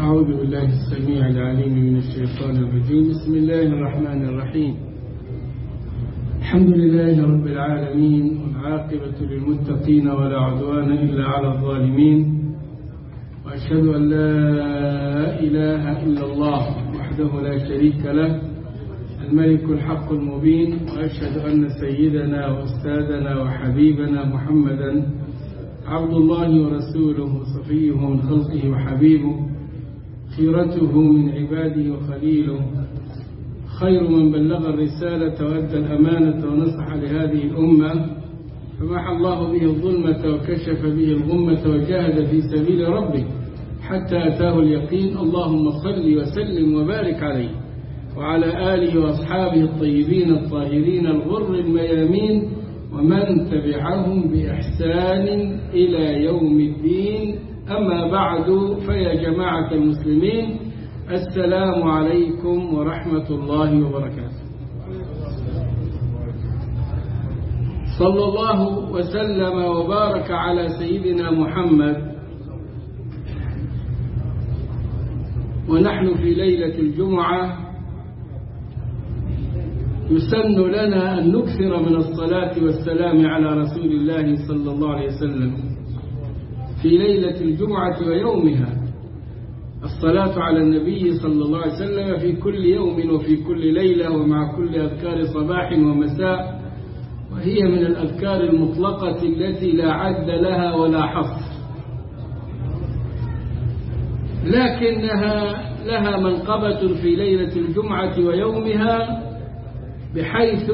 أعوذ بالله السميع العليم من الشيطان الرجيم بسم الله الرحمن الرحيم الحمد لله رب العالمين والعاقبة للمتقين ولا عدوان إلا على الظالمين وأشهد أن لا إله إلا الله وحده لا شريك له الملك الحق المبين وأشهد أن سيدنا وأستاذنا وحبيبنا محمدا عبد الله ورسوله وصفيه من خلقه وحبيبه خيرته من عباده وخليله خير من بلغ الرسالة وأدى الأمانة ونصح لهذه الأمة فمحى الله به الظلمة وكشف به الغمة وجاهد في سبيل ربه حتى أتاه اليقين اللهم صل وسلم وبارك عليه وعلى آله وأصحابه الطيبين الطاهرين الغر الميامين ومن تبعهم بإحسان إلى يوم الدين أما بعد فيا جماعة المسلمين السلام عليكم ورحمة الله وبركاته صلى الله وسلم وبارك على سيدنا محمد ونحن في ليلة الجمعة يسن لنا أن نكثر من الصلاة والسلام على رسول الله صلى الله عليه وسلم في ليلة الجمعة ويومها الصلاة على النبي صلى الله عليه وسلم في كل يوم وفي كل ليلة ومع كل أذكار صباح ومساء وهي من الأذكار المطلقة التي لا عد لها ولا حصر لكنها لها منقبة في ليلة الجمعة ويومها بحيث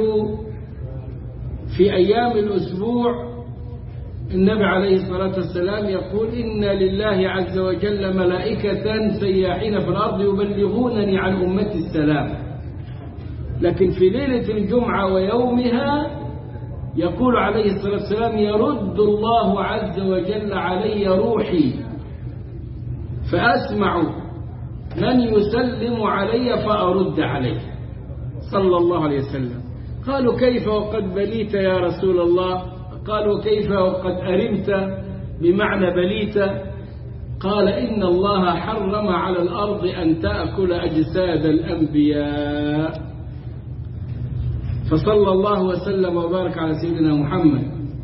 في أيام الأسبوع النبي عليه الصلاة والسلام يقول إن لله عز وجل ملائكة سياحين في الأرض يبلغونني عن أمتي السلام لكن في ليلة الجمعة ويومها يقول عليه الصلاة والسلام يرد الله عز وجل علي روحي فأسمع من يسلم علي فأرد عليه صلى الله عليه وسلم قالوا كيف وقد بليت يا رسول الله قالوا كيف وقد أرمت بمعنى بليت قال إن الله حرم على الأرض أن تأكل أجساد الأنبياء فصلى الله وسلم وبارك على سيدنا محمد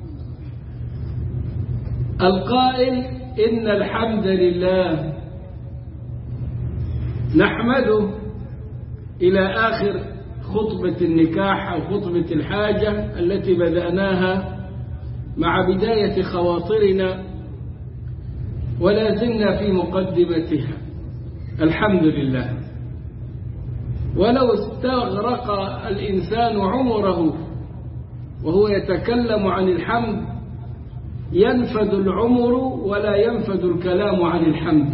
القائل إن الحمد لله نحمده إلى آخر خطبة النكاح أو خطبة الحاجة التي بدأناها مع بداية خواطرنا ولا زلنا في مقدمتها الحمد لله ولو استغرق الإنسان عمره وهو يتكلم عن الحمد ينفد العمر ولا ينفد الكلام عن الحمد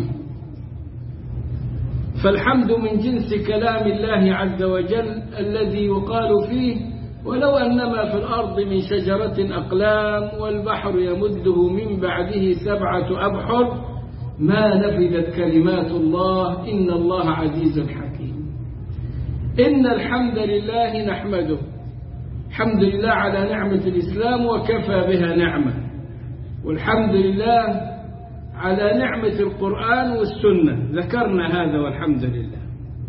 فالحمد من جنس كلام الله عز وجل الذي يقال فيه ولو أنما في الأرض من شجرة أقلام والبحر يمده من بعده سبعة أبحر ما نفذت كلمات الله إن الله عزيز حكيم إن الحمد لله نحمده الحمد لله على نعمة الإسلام وكفى بها نعمة والحمد لله على نعمة القرآن والسنة ذكرنا هذا والحمد لله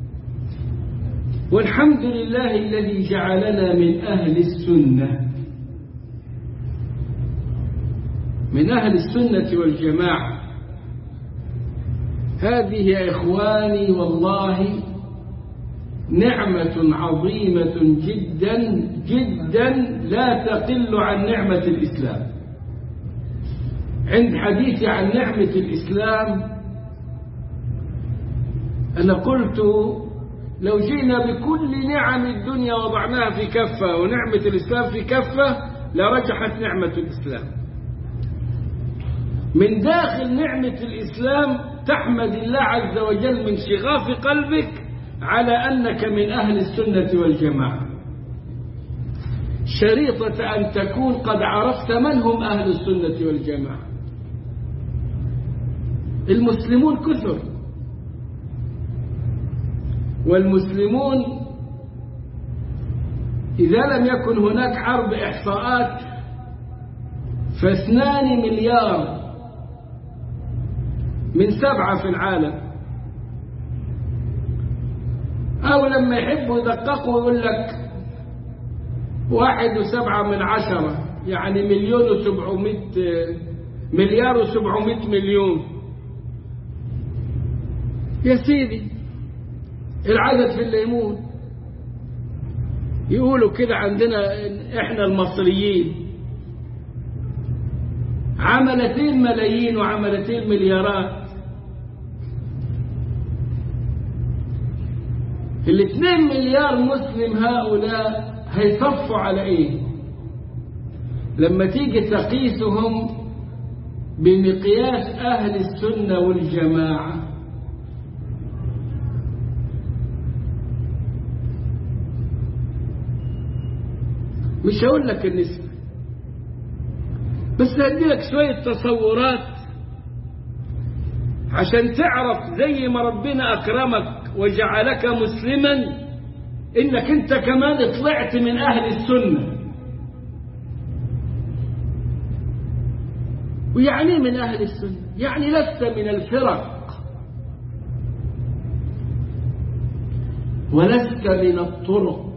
والحمد لله الذي جعلنا من أهل السنة من أهل السنة والجماعة هذه يا إخواني والله نعمة عظيمة جدا جدا لا تقل عن نعمة الإسلام عند حديثي عن نعمة الإسلام أنا قلت لو جئنا بكل نعم الدنيا وضعناها في كفة ونعمة الإسلام في كفة لرجحت نعمة الإسلام من داخل نعمة الإسلام تحمد الله عز وجل من شغاف قلبك على أنك من أهل السنة والجماعة شريطة أن تكون قد عرفت من هم أهل السنة والجماعة المسلمون كثر والمسلمون إذا لم يكن هناك حرب إحصاءات فاثنان مليار من سبعة في العالم أو لما يحبوا يدققوا يقول لك واحد وسبعة من عشرة يعني مليون وسبعمائة مليار وسبعمائة مليون يا سيدي العدد في الليمون يقولوا كده عندنا احنا المصريين عملتين ملايين وعملتين مليارات الاثنين مليار مسلم هؤلاء هيصفوا على ايه لما تيجي تقيسهم بمقياس اهل السنة والجماعة مش هقول لك النسبة بس هدي لك شوية تصورات عشان تعرف زي ما ربنا أكرمك وجعلك مسلما إنك أنت كمان طلعت من أهل السنة ويعني من أهل السنة يعني لست من الفرق ولست من الطرق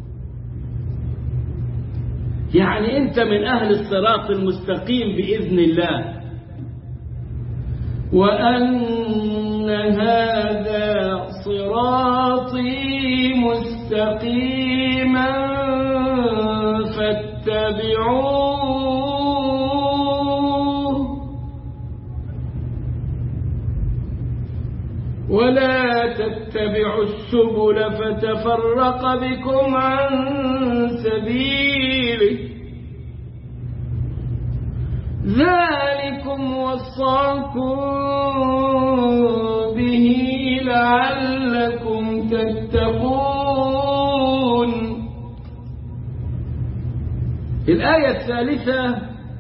يعني أنت من أهل الصراط المستقيم بإذن الله وأن هذا صراطي مستقيما فاتبعوه ولا تتبعوا السبل فتفرق بكم عن سبيله ذلكم وصاكم به لعلكم تتقون الآية الثالثة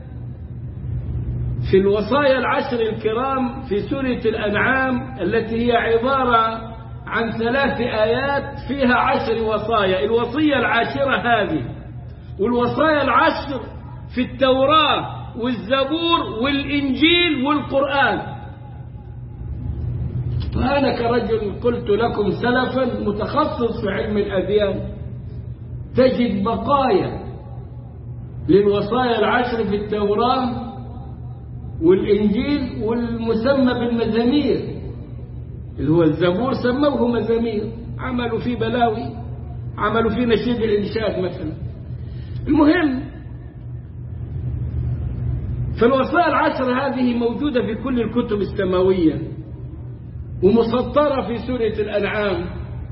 في الوصايا العشر الكرام في سورة الأنعام التي هي عبارة عن ثلاث آيات فيها عشر وصايا الوصية العاشرة هذه والوصايا العشر في التوراة والزبور والإنجيل والقرآن وأنا كرجل قلت لكم سلفا متخصص في علم الأديان تجد بقايا للوصايا العشر في التوراة والإنجيل والمسمى بالمزامير اللي هو الزبور سموه مزامير عملوا فيه بلاوي عملوا فيه نشيد الإنشاد مثلا المهم فالوصايا العشر هذه موجودة في كل الكتب السماوية ومسطرة في سورة الأنعام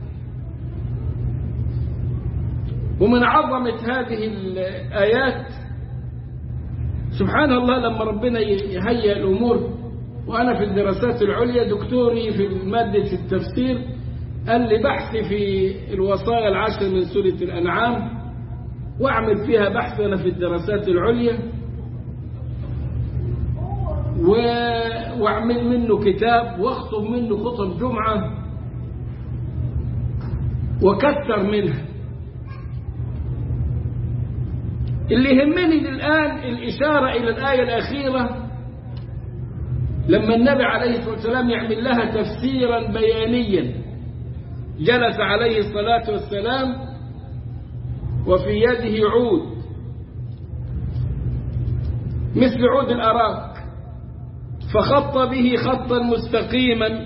ومن عظمة هذه الآيات سبحان الله لما ربنا يهيئ الأمور وأنا في الدراسات العليا دكتوري في مادة التفسير قال لي بحثي في الوصايا العشر من سورة الأنعام وأعمل فيها بحث أنا في الدراسات العليا واعمل منه كتاب واخطب منه خطب جمعة وكثر منها اللي يهمني الآن الإشارة إلى الآية الأخيرة لما النبي عليه الصلاة والسلام يعمل لها تفسيرا بيانيا جلس عليه الصلاة والسلام وفي يده عود مثل عود الأراك فخط به خطا مستقيما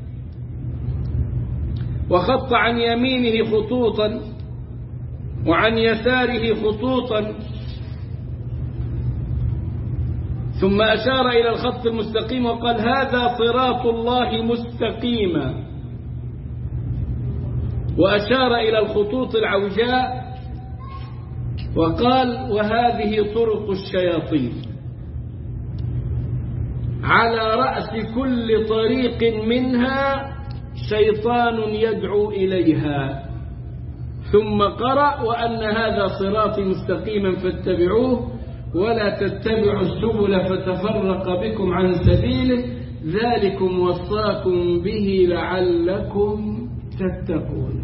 وخط عن يمينه خطوطا وعن يساره خطوطا ثم أشار إلى الخط المستقيم وقال هذا صراط الله مستقيما وأشار إلى الخطوط العوجاء وقال وهذه طرق الشياطين على رأس كل طريق منها شيطان يدعو إليها ثم قرأ وأن هذا صراطي مستقيما فاتبعوه ولا تتبعوا السبل فتفرق بكم عن سبيله ذلكم وصاكم به لعلكم تتقون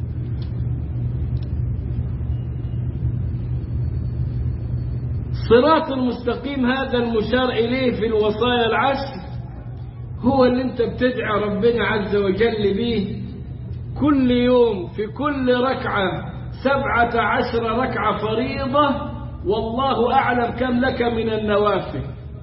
صراط المستقيم هذا المشار إليه في الوصايا العشر هو اللي انت بتدعى ربنا عز وجل به كل يوم في كل ركعة سبعة عشر ركعة فريضة والله أعلم كم لك من النوافل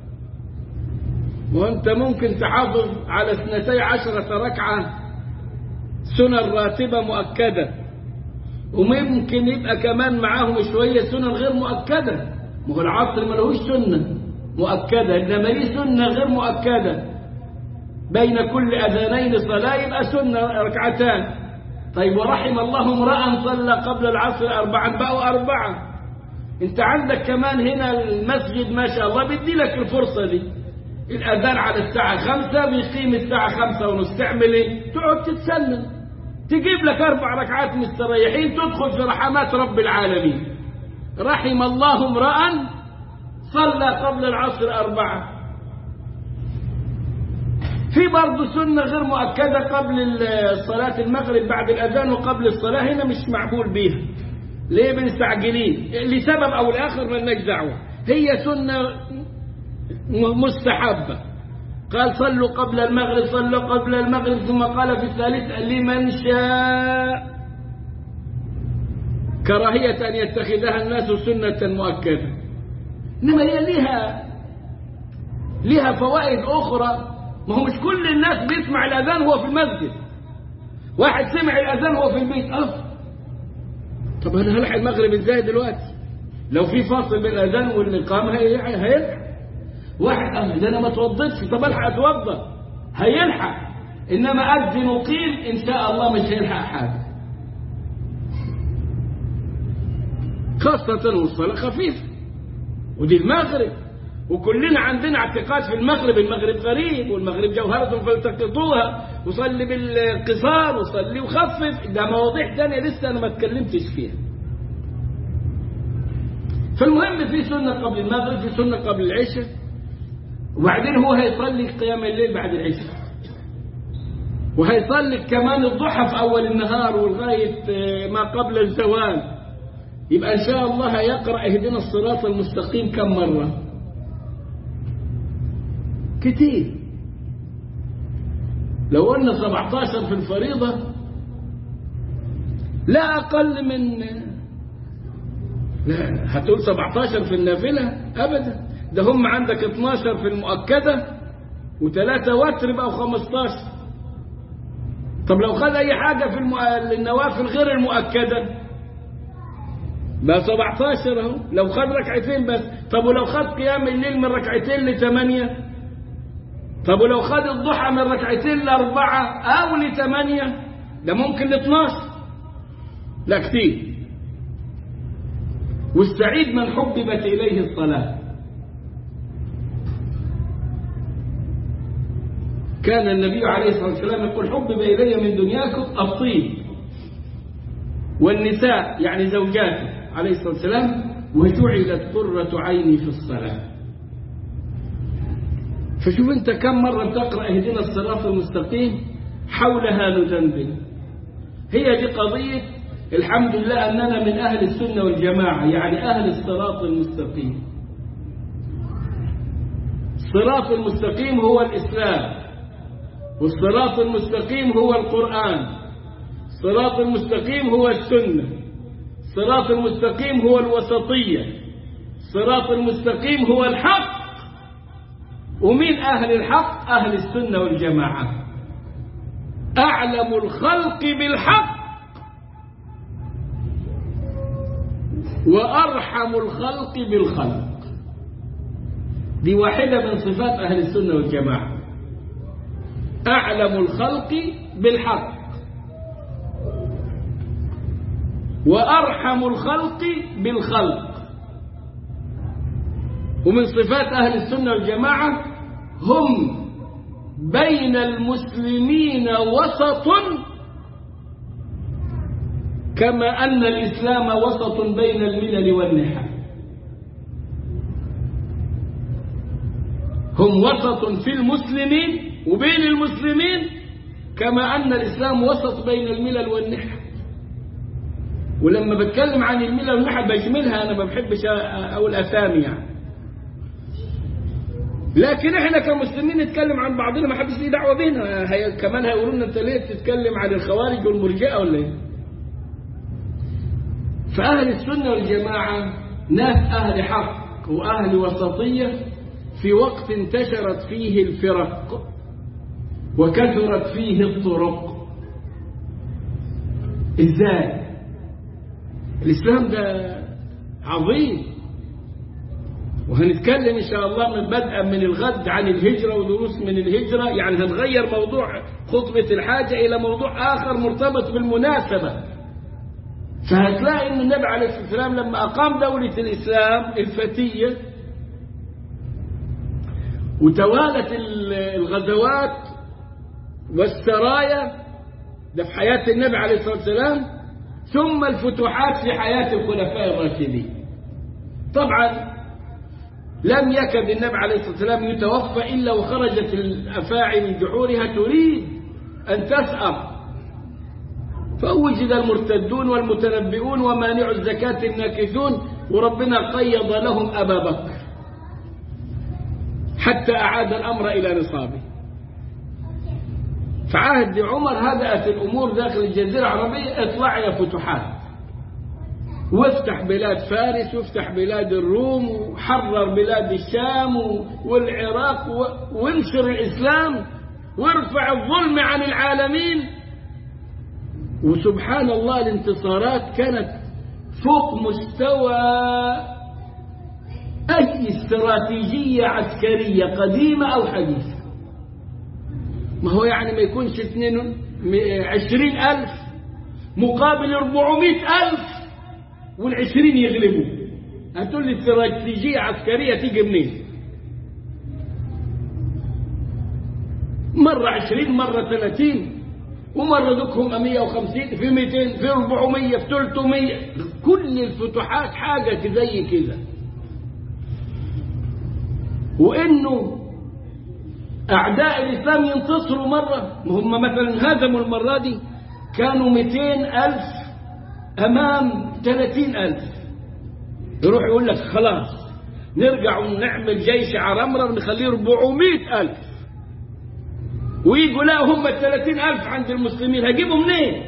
وأنت ممكن تحافظ على اثنتي عشرة ركعة سنن راتبة مؤكدة وممكن يبقى كمان معاهم شوية سنن غير مؤكدة ما هو العصر ملهوش سنة مؤكدة إنما ليه سنة غير مؤكدة بين كل أذانين صلاة يبقى سنة ركعتان طيب ورحم الله امرأ صلى قبل العصر أربعا بقوا أربعة أنت عندك كمان هنا المسجد ما شاء الله بيدي لك الفرصة دي الأذان على الساعة خمسة بيقيم الساعة خمسة ونص تعمل إيه؟ تقعد تتسلم تجيب لك أربع ركعات مستريحين تدخل في رحمات رب العالمين رحم الله امرأ صلى قبل العصر أربعة في برضه سنة غير مؤكدة قبل صلاة المغرب بعد الأذان وقبل الصلاة هنا مش معمول بيها ليه مستعجلين لسبب أو الآخر مالناش دعوة هي سنة مستحبة قال صلوا قبل المغرب صلوا قبل المغرب ثم قال في الثالث لمن شاء كراهية أن يتخذها الناس سنة مؤكدة إنما هي لها لها فوائد أخرى ما هو مش كل الناس بيسمع الأذان وهو في المسجد واحد سمع الأذان وهو في البيت أه طب أنا هلحق المغرب إزاي دلوقتي لو في فاصل بين الأذان والإقامة هيلحق واحد قال ده أنا ما توضيتش طب ألحق أتوضى هيلحق إنما أذن وقيل إن شاء الله مش هيلحق حاجة خاصة والصلاة خفيفة ودي المغرب وكلنا عندنا اعتقاد في المغرب المغرب غريب والمغرب جوهرة فالتقطوها وصلي بالقصار وصلي وخفف ده مواضيع تانية لسه أنا ما اتكلمتش فيها فالمهم في سنة قبل المغرب في سنة قبل العشاء وبعدين هو هيصلي قيام الليل بعد العشاء وهيصلي كمان الضحى في أول النهار ولغاية ما قبل الزوال يبقى إن شاء الله يقرأ اهدنا الصراط المستقيم كم مرة كتير لو قلنا 17 في الفريضة لا أقل من لا هتقول 17 في النافلة أبدا ده هم عندك 12 في المؤكدة وثلاثة وتر بقوا 15 طب لو خد أي حاجة في المؤ... النوافل غير المؤكدة بقى 17 اهو لو خد ركعتين بس طب ولو خد قيام الليل من ركعتين لثمانية طب ولو خد الضحى من ركعتين لأربعة أو لثمانية ده ممكن لاثناشر لا كتير والسعيد من حببت إليه الصلاة كان النبي عليه الصلاة والسلام يقول حبب إلي من دنياكم الطيب والنساء يعني زوجاته عليه الصلاة والسلام وجعلت قرة عيني في الصلاة فشوف انت كم مرة تقرأ اهدنا الصراط المستقيم حولها نذنب هي دي قضية الحمد لله أننا من أهل السنة والجماعة يعني أهل الصراط المستقيم الصراط المستقيم هو الإسلام والصراط المستقيم هو القرآن الصراط المستقيم هو السنة الصراط المستقيم هو الوسطية الصراط المستقيم هو الحق ومين أهل الحق أهل السنة والجماعة أعلم الخلق بالحق وأرحم الخلق بالخلق دي واحدة من صفات أهل السنة والجماعة أعلم الخلق بالحق وأرحم الخلق بالخلق ومن صفات أهل السنة والجماعة هم بين المسلمين وسط كما أن الإسلام وسط بين الملل والنحل هم وسط في المسلمين وبين المسلمين كما أن الإسلام وسط بين الملل والنحل ولما بتكلم عن الملل والنحل بجملها أنا ما بحبش أقول أسامي يعني لكن احنا كمسلمين نتكلم عن بعضنا ما حدش ليه دعوه بينا هي كمان هيقولوا لنا انت ليه تتكلم عن الخوارج والمرجئه ولا ايه فاهل السنه والجماعه ناس اهل حق واهل وسطيه في وقت انتشرت فيه الفرق وكثرت فيه الطرق ازاي الاسلام ده عظيم وهنتكلم إن شاء الله من بدءا من الغد عن الهجرة ودروس من الهجرة يعني هنغير موضوع خطبة الحاجة إلى موضوع آخر مرتبط بالمناسبة فهتلاقي أن النبي عليه الصلاة والسلام لما أقام دولة الإسلام الفتية وتوالت الغزوات والسرايا ده في حياة النبي عليه الصلاة والسلام ثم الفتوحات في حياة الخلفاء الراشدين طبعا لم يكد النبي عليه الصلاة والسلام يتوفى إلا وخرجت الأفاعي من جحورها تريد أن تسأر فوجد المرتدون والمتنبئون ومانع الزكاة الناكثون وربنا قيض لهم أبا بكر حتى أعاد الأمر إلى نصابه فعهد عمر هدأت الأمور داخل الجزيرة العربية اطلع يا فتوحات وافتح بلاد فارس وافتح بلاد الروم وحرر بلاد الشام والعراق وانشر الإسلام وارفع الظلم عن العالمين وسبحان الله الانتصارات كانت فوق مستوى أي استراتيجية عسكرية قديمة أو حديثة ما هو يعني ما يكونش اثنين عشرين ألف مقابل أربعمائة ألف والعشرين يغلبوا هتقول لي استراتيجية عسكرية تيجي منين مرة عشرين مرة ثلاثين ومرة دوكهم مية وخمسين في ميتين في أربعمية في تلتمية كل الفتوحات حاجة زي كده وإنه أعداء الإسلام ينتصروا مرة هم مثلا هزموا المرة دي كانوا ميتين ألف أمام ثلاثين ألف يروح يقول لك خلاص نرجع ونعمل جيش عرمرة نخليه ربعمائة ألف ويجوا لا هم الثلاثين ألف عند المسلمين هجيبوا منين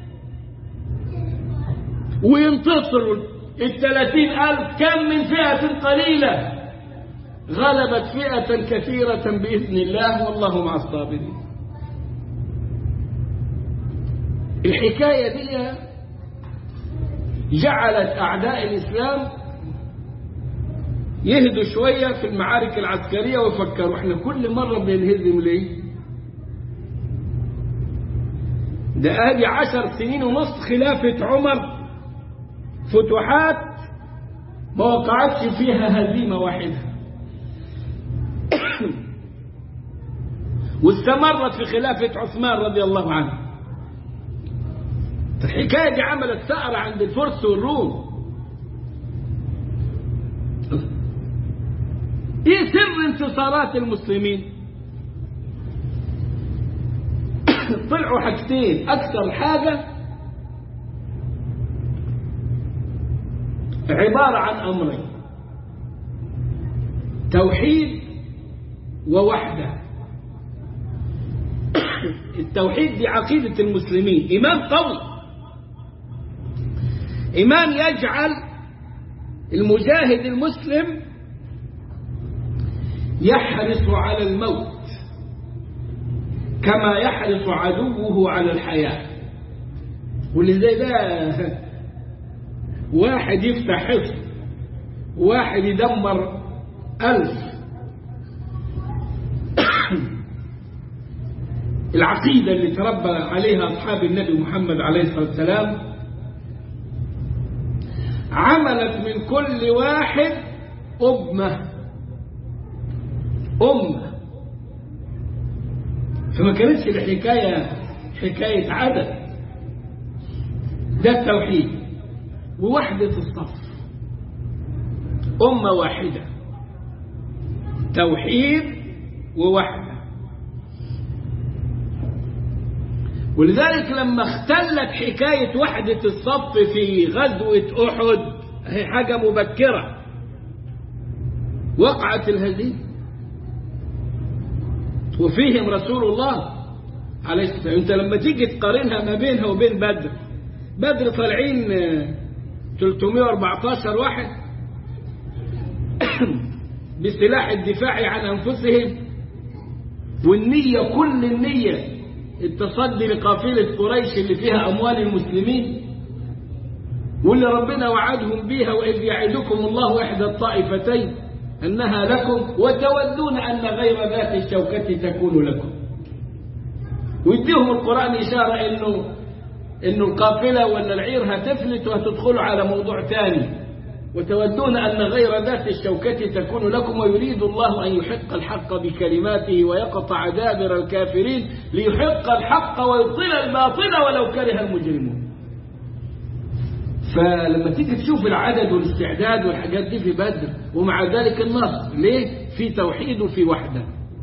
وينتصروا الثلاثين ألف كم من فئة قليلة غلبت فئة كثيرة بإذن الله والله مع الصابرين الحكاية دي جعلت أعداء الإسلام يهدوا شوية في المعارك العسكرية ويفكروا احنا كل مرة بننهزم ليه ده ادي عشر سنين ونص خلافة عمر فتوحات ما وقعتش فيها هزيمة واحدة واستمرت في خلافة عثمان رضي الله عنه الحكاية دي عملت ثأرة عند الفرس والروم ايه سر انتصارات المسلمين طلعوا حاجتين اكثر حاجة عبارة عن امرين توحيد ووحدة التوحيد دي عقيدة المسلمين إيمان قوي إيمان يجعل المجاهد المسلم يحرص على الموت كما يحرص عدوه على الحياة واللي زي ده واحد يفتح حصن واحد يدمر ألف العقيدة اللي تربى عليها أصحاب النبي محمد عليه الصلاة والسلام عملت من كل واحد أمة أمة فما كانتش الحكاية حكاية عدد ده التوحيد ووحدة الصف أمة واحدة توحيد ووحدة ولذلك لما اختلت حكاية وحدة الصف في غزوة أحد هي حاجة مبكرة وقعت الهزيمة وفيهم رسول الله عليه السلام انت لما تيجي تقارنها ما بينها وبين بدر بدر طالعين 314 واحد بسلاح الدفاع عن أنفسهم والنية كل النية التصدي لقافلة قريش اللي فيها أموال المسلمين واللي ربنا وعدهم بيها وإذ يعدكم الله إحدى الطائفتين أنها لكم وتودون أن غير ذات الشوكة تكون لكم ويديهم القرآن إشارة إنه إنه القافلة ولا العير هتفلت وهتدخلوا على موضوع ثاني وتودون أن غير ذات الشوكة تكون لكم ويريد الله أن يحق الحق بكلماته ويقطع دابر الكافرين ليحق الحق ويبطل الباطل ولو كره المجرمون فلما تيجي تشوف العدد والاستعداد والحاجات دي في بدر ومع ذلك النصر ليه في توحيد وفي وحده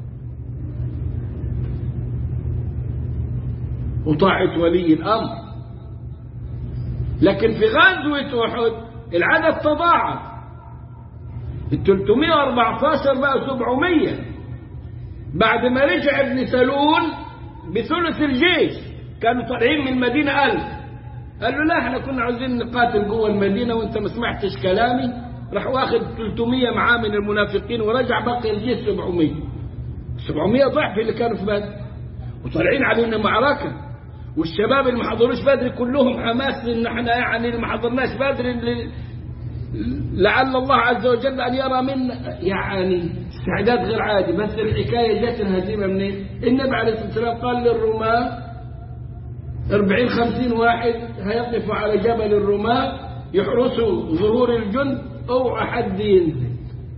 وطاعة ولي الأمر لكن في غزوة أحد العدد تضاعف ال 314 بقى 700 بعد ما رجع ابن سلول بثلث الجيش كانوا طالعين من المدينة ألف قال له لا احنا كنا عاوزين نقاتل جوه المدينة وانت ما سمعتش كلامي راح واخد 300 معاه من المنافقين ورجع بقي الجيش 700 700 ضعف اللي كانوا في بدر وطالعين علينا معركة والشباب اللي ما حضروش بدر كلهم حماس ان احنا يعني اللي ما حضرناش بدر اللي لعل الله عز وجل ان يرى منا يعني استعداد غير عادي بس الحكايه جت الهزيمه منين؟ النبي عليه الصلاه والسلام قال للرماة 40 50 واحد هيقفوا على جبل الرماة يحرسوا ظهور الجند اوعى حد ينزل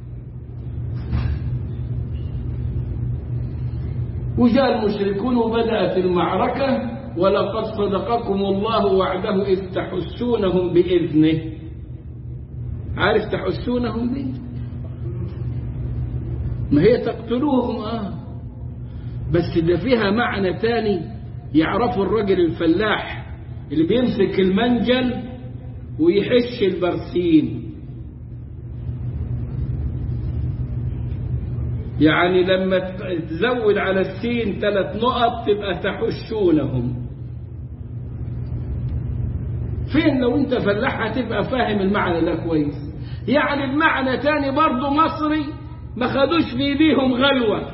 وجاء المشركون وبدأت المعركة ولقد صدقكم الله وعده إذ تحسونهم بإذنه عارف تحسونهم دي ما هي تقتلوهم آه بس ده فيها معنى تاني يعرفوا الرجل الفلاح اللي بيمسك المنجل ويحش البرسيم يعني لما تزود على السين ثلاث نقط تبقى تحشونهم فين لو انت فلاح هتبقى فاهم المعنى ده كويس يعني بمعنى تاني برضه مصري ما خدوش في ايديهم غلوة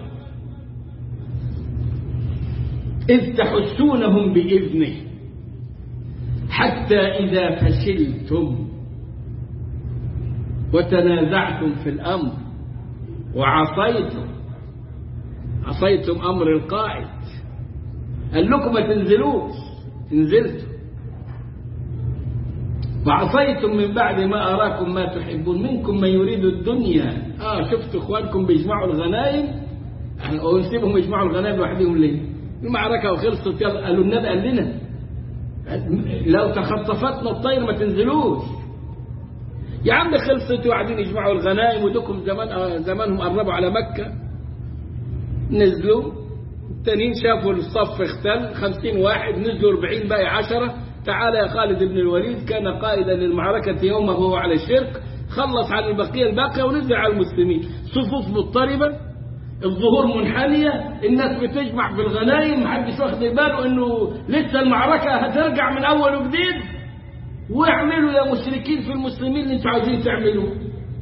إذ تحسونهم بإذنه حتى إذا فشلتم وتنازعتم في الأمر وعصيتم عصيتم أمر القائد قال لكم ما تنزلوش نزلتم وعصيتم من بعد ما أراكم ما تحبون منكم من يريد الدنيا آه شفتوا إخوانكم بيجمعوا الغنائم ونسيبهم يجمعوا الغنائم لوحدهم ليه المعركة وخلصت يلا قالوا النبي قال لنا لو تخطفتنا الطير ما تنزلوش يا عم خلصت وقاعدين يجمعوا الغنائم ودكم زمان آه زمانهم قربوا على مكة نزلوا التانيين شافوا الصف اختل خمسين واحد نزلوا أربعين باقي عشرة تعال يا خالد بن الوليد كان قائدا للمعركة يومه وهو على الشرك خلص على البقية الباقية ونزل على المسلمين صفوف مضطربة الظهور منحنية الناس بتجمع في الغنايم محدش واخد باله انه لسه المعركة هترجع من اول وجديد واعملوا يا مشركين في المسلمين اللي انتوا عاوزين تعملوه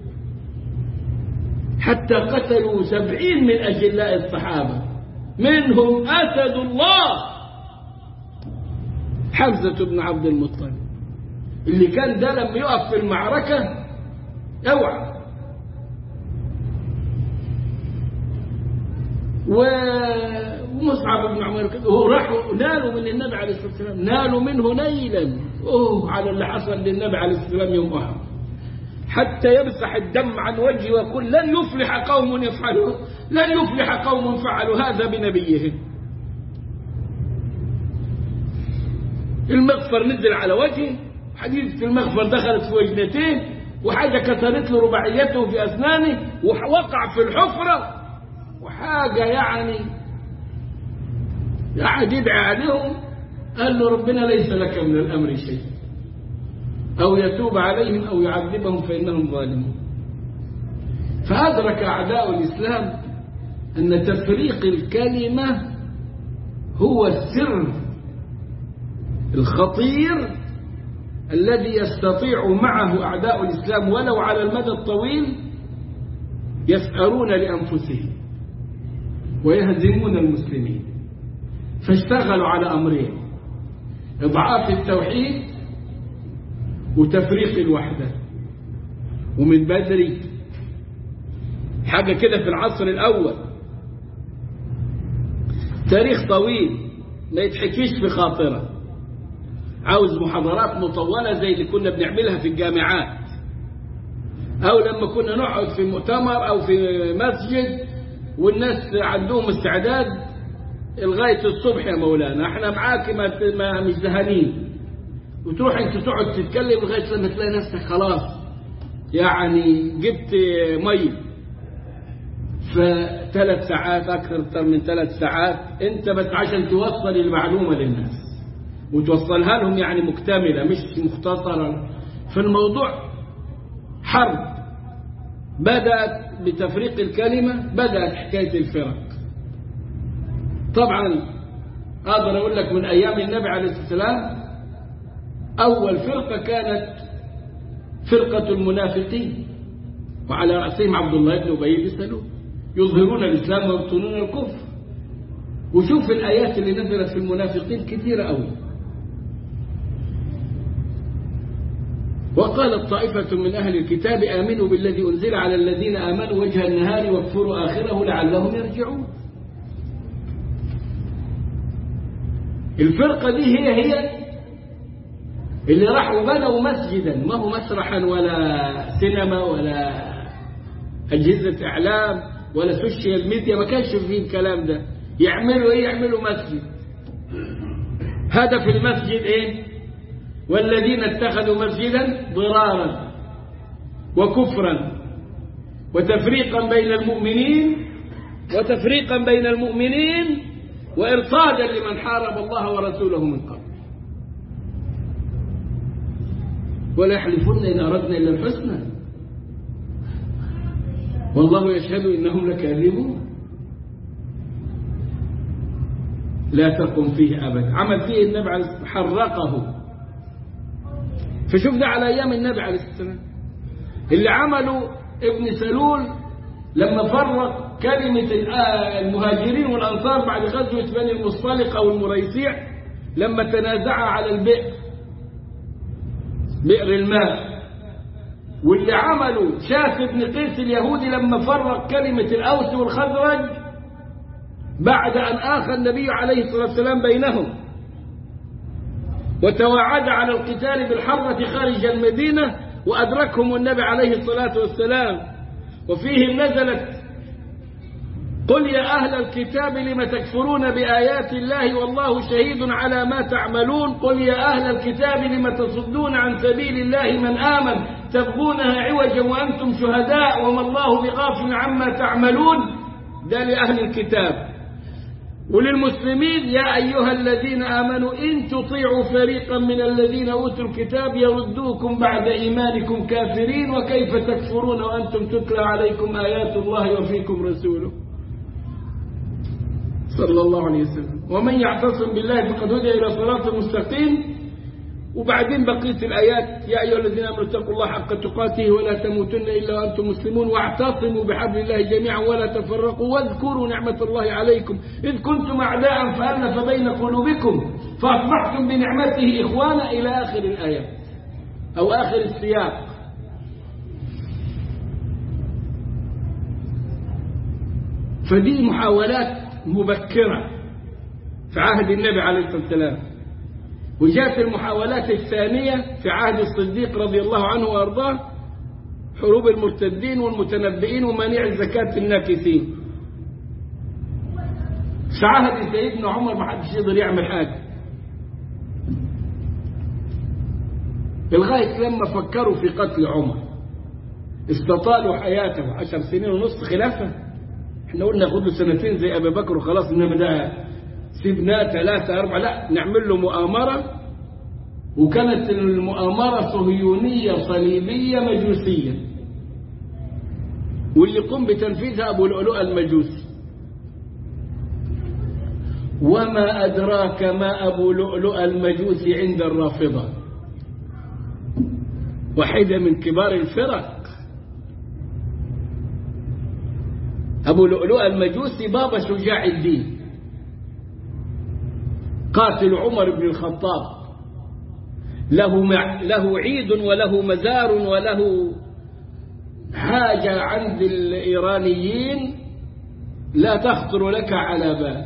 حتى قتلوا سبعين من أجلاء الصحابة منهم أسد الله حمزة بن عبد المطلب اللي كان ده لما يقف في المعركة اوعى ومصعب بن عمر هو راحوا نالوا من النبي عليه الصلاة والسلام نالوا منه نيلا أوه على اللي حصل للنبي عليه الصلاة والسلام يوم أحد حتى يمسح الدم عن وجهه ويقول لن يفلح قوم يفعلوا لن يفلح قوم فعلوا هذا بنبيهم المغفر نزل على وجهه حديث المغفر دخلت في وجنتيه وحاجة كسرت له رباعيته في أسنانه ووقع في الحفرة وحاجة يعني قاعد يدعي عليهم قال له ربنا ليس لك من الأمر شيء أو يتوب عليهم أو يعذبهم فإنهم ظالمون فأدرك أعداء الإسلام أن تفريق الكلمة هو السر الخطير الذي يستطيع معه أعداء الإسلام ولو على المدى الطويل يسأرون لأنفسهم ويهزمون المسلمين فاشتغلوا على أمرين إضعاف التوحيد وتفريق الوحدة ومن بدري حاجة كده في العصر الأول تاريخ طويل ما يتحكيش في خاطرة عاوز محاضرات مطولة زي اللي كنا بنعملها في الجامعات أو لما كنا نقعد في مؤتمر أو في مسجد والناس عندهم استعداد لغاية الصبح يا مولانا احنا معاك ما, ما مش زهقانين وتروح انت تقعد تتكلم لغاية لما تلاقي نفسك خلاص يعني جبت مية فثلاث ساعات أكثر من ثلاث ساعات انت بس عشان توصل المعلومة للناس وتوصلها لهم يعني مكتملة مش مختصرة فالموضوع حرب بدأت بتفريق الكلمة بدأت حكاية الفرق طبعا أقدر أقول لك من أيام النبي عليه الصلاة والسلام أول فرقة كانت فرقة المنافقين وعلى رأسهم عبد الله بن أبي بن سلول يظهرون الإسلام ويبطنون الكفر وشوف الآيات اللي نزلت في المنافقين كثيرة أوي وقالت طائفة من أهل الكتاب آمنوا بالذي أنزل على الذين آمنوا وجه النهار واكفروا آخره لعلهم يرجعون الفرقة دي هي هي اللي راحوا بنوا مسجدا ما هو مسرحا ولا سينما ولا أجهزة إعلام ولا سوشيال ميديا ما كانش فيه الكلام ده يعملوا إيه يعملوا مسجد هدف المسجد إيه والذين اتخذوا مسجدا ضرارا وكفرا وتفريقا بين المؤمنين وتفريقا بين المؤمنين وإرصادا لمن حارب الله ورسوله من قبل ولا يحلفن إن أردنا إلا الحسنى والله يشهد إنهم لكاذبون لا تقم فيه أبدا عمل فيه النبي عليه حرقه فشوف ده على أيام النبي عليه الصلاة والسلام اللي عمله ابن سلول لما فرق كلمة المهاجرين والأنصار بعد غزوة بني المصطلق أو المريسيع لما تنازعا على البئر بئر الماء واللي عمله شاف ابن قيس اليهودي لما فرق كلمة الأوس والخزرج بعد أن آخى النبي عليه الصلاة والسلام بينهم وتواعد على القتال بالحرة خارج المدينة وأدركهم النبي عليه الصلاة والسلام وفيهم نزلت قل يا أهل الكتاب لم تكفرون بآيات الله والله شهيد على ما تعملون قل يا أهل الكتاب لم تصدون عن سبيل الله من آمن تبغونها عوجا وأنتم شهداء وما الله بغافل عما تعملون ده لأهل الكتاب وللمسلمين يا أيها الذين آمنوا إن تطيعوا فريقا من الذين أوتوا الكتاب يردوكم بعد إيمانكم كافرين وكيف تكفرون وأنتم تتلى عليكم آيات الله وفيكم رسوله صلى الله عليه وسلم ومن يعتصم بالله فقد هدى إلى صراط مستقيم وبعدين بقية الآيات يا أيها الذين آمنوا اتقوا الله حق تقاته ولا تموتن إلا وأنتم مسلمون واعتصموا بحبل الله جميعا ولا تفرقوا واذكروا نعمة الله عليكم إذ كنتم أعداء فألف بين قلوبكم فأصبحتم بنعمته إخوانا إلى آخر الآيات أو آخر السياق فدي محاولات مبكرة في عهد النبي عليه الصلاة والسلام وجاءت المحاولات الثانية في عهد الصديق رضي الله عنه وأرضاه حروب المرتدين والمتنبئين ومانع الزكاة الناكثين في عهد سيدنا عمر ما حدش يقدر يعمل حاجة لغاية لما فكروا في قتل عمر استطالوا حياته عشر سنين ونصف خلافة احنا قلنا خد له سنتين زي أبي بكر وخلاص إنما ده سيبناه ثلاثة أربعة لا نعمل له مؤامرة وكانت المؤامرة صهيونية صليبية مجوسية واللي قم بتنفيذها أبو لؤلؤ المجوسي وما أدراك ما أبو لؤلؤ المجوسي عند الرافضة واحدة من كبار الفرق أبو لؤلؤ المجوسي بابا شجاع الدين قاتل عمر بن الخطاب له مع له عيد وله مزار وله حاجة عند الإيرانيين لا تخطر لك على بال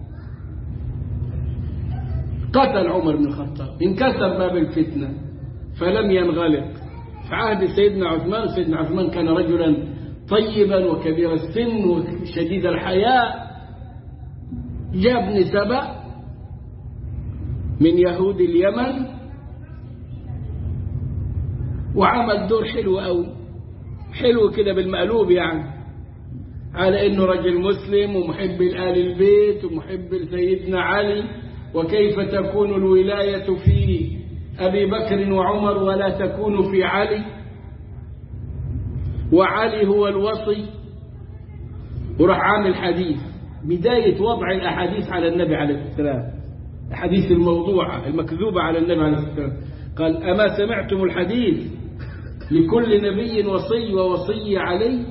قتل عمر بن الخطاب انكسر باب الفتنة فلم ينغلق في عهد سيدنا عثمان سيدنا عثمان كان رجلا طيبا وكبير السن وشديد الحياء جاء ابن سبأ من يهود اليمن وعمل دور حلو قوي حلو كده بالمقلوب يعني على انه رجل مسلم ومحب لآل البيت ومحب لسيدنا علي وكيف تكون الولاية في أبي بكر وعمر ولا تكون في علي وعلي هو الوصي وراح عامل حديث بداية وضع الأحاديث على النبي عليه الصلاة والسلام الحديث الموضوعة المكذوبة على النبي عليه الصلاة والسلام قال أما سمعتم الحديث لكل نبي وصي ووصي علي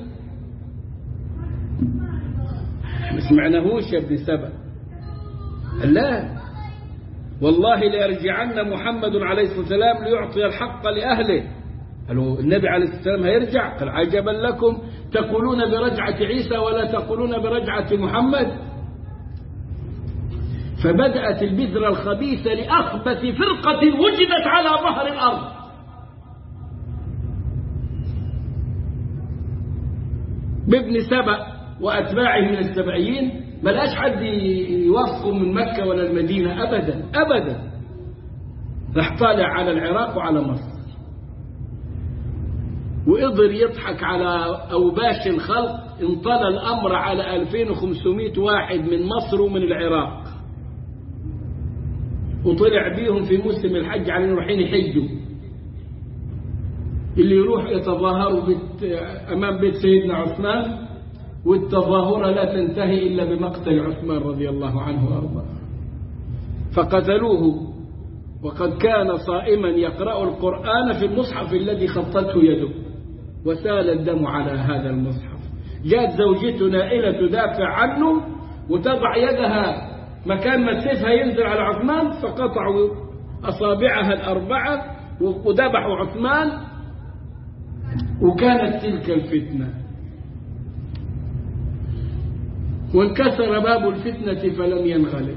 ما سمعناهوش يا ابن سبأ لا والله ليرجعن محمد عليه الصلاة والسلام ليعطي الحق لأهله قالوا النبي عليه الصلاة والسلام هيرجع قال عجبا لكم تقولون برجعة عيسى ولا تقولون برجعة محمد فبدأت البذرة الخبيثة لأخبث فرقة وجدت على ظهر الأرض بابن سبأ وأتباعه من السبعيين ملاش حد يوافقهم من مكة ولا المدينة أبدا أبدا راح طالع على العراق وعلى مصر وقدر يضحك على أوباش الخلق انطلى الأمر على 2500 واحد من مصر ومن العراق وطلع بيهم في موسم الحج على رايحين يحجوا اللي يروح يتظاهروا بيت أمام بيت سيدنا عثمان والتظاهرة لا تنتهي إلا بمقتل عثمان رضي الله عنه وأرضاه فقتلوه وقد كان صائما يقرأ القرآن في المصحف الذي خطته يده وسال الدم على هذا المصحف جاءت زوجته نائلة تدافع عنه وتضع يدها مكان ما سيفها ينزل على عثمان فقطعوا أصابعها الأربعة وذبحوا عثمان وكانت تلك الفتنة وانكسر باب الفتنة فلم ينغلق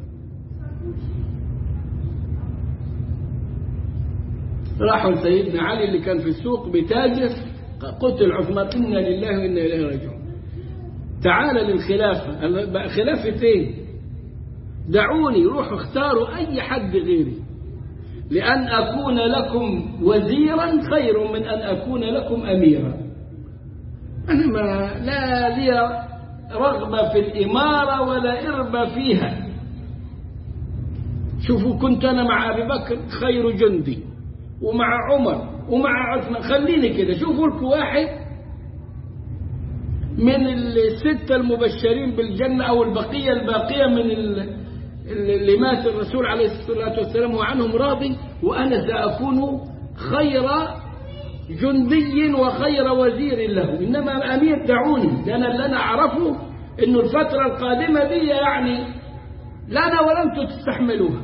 راحوا لسيدنا علي اللي كان في السوق بتاجر قتل عثمان إنا لله وإنا إليه راجعون تعال للخلافة بقى خلافة ايه دعوني روحوا اختاروا أي حد غيري لأن أكون لكم وزيرا خير من أن أكون لكم أميرا أنا ما لا لي رغبة في الإمارة ولا إربة فيها شوفوا كنت أنا مع أبي بكر خير جندي ومع عمر ومع عثمان خليني كده شوفوا لكم واحد من الستة المبشرين بالجنة أو البقية الباقية من اللي مات الرسول عليه الصلاة والسلام وعنهم راضي وأنا سأكون خير جندي وخير وزير له إنما أمير دعوني لأن اللي أنا أعرفه إنه الفترة القادمة دي يعني لنا ولم تستحملوها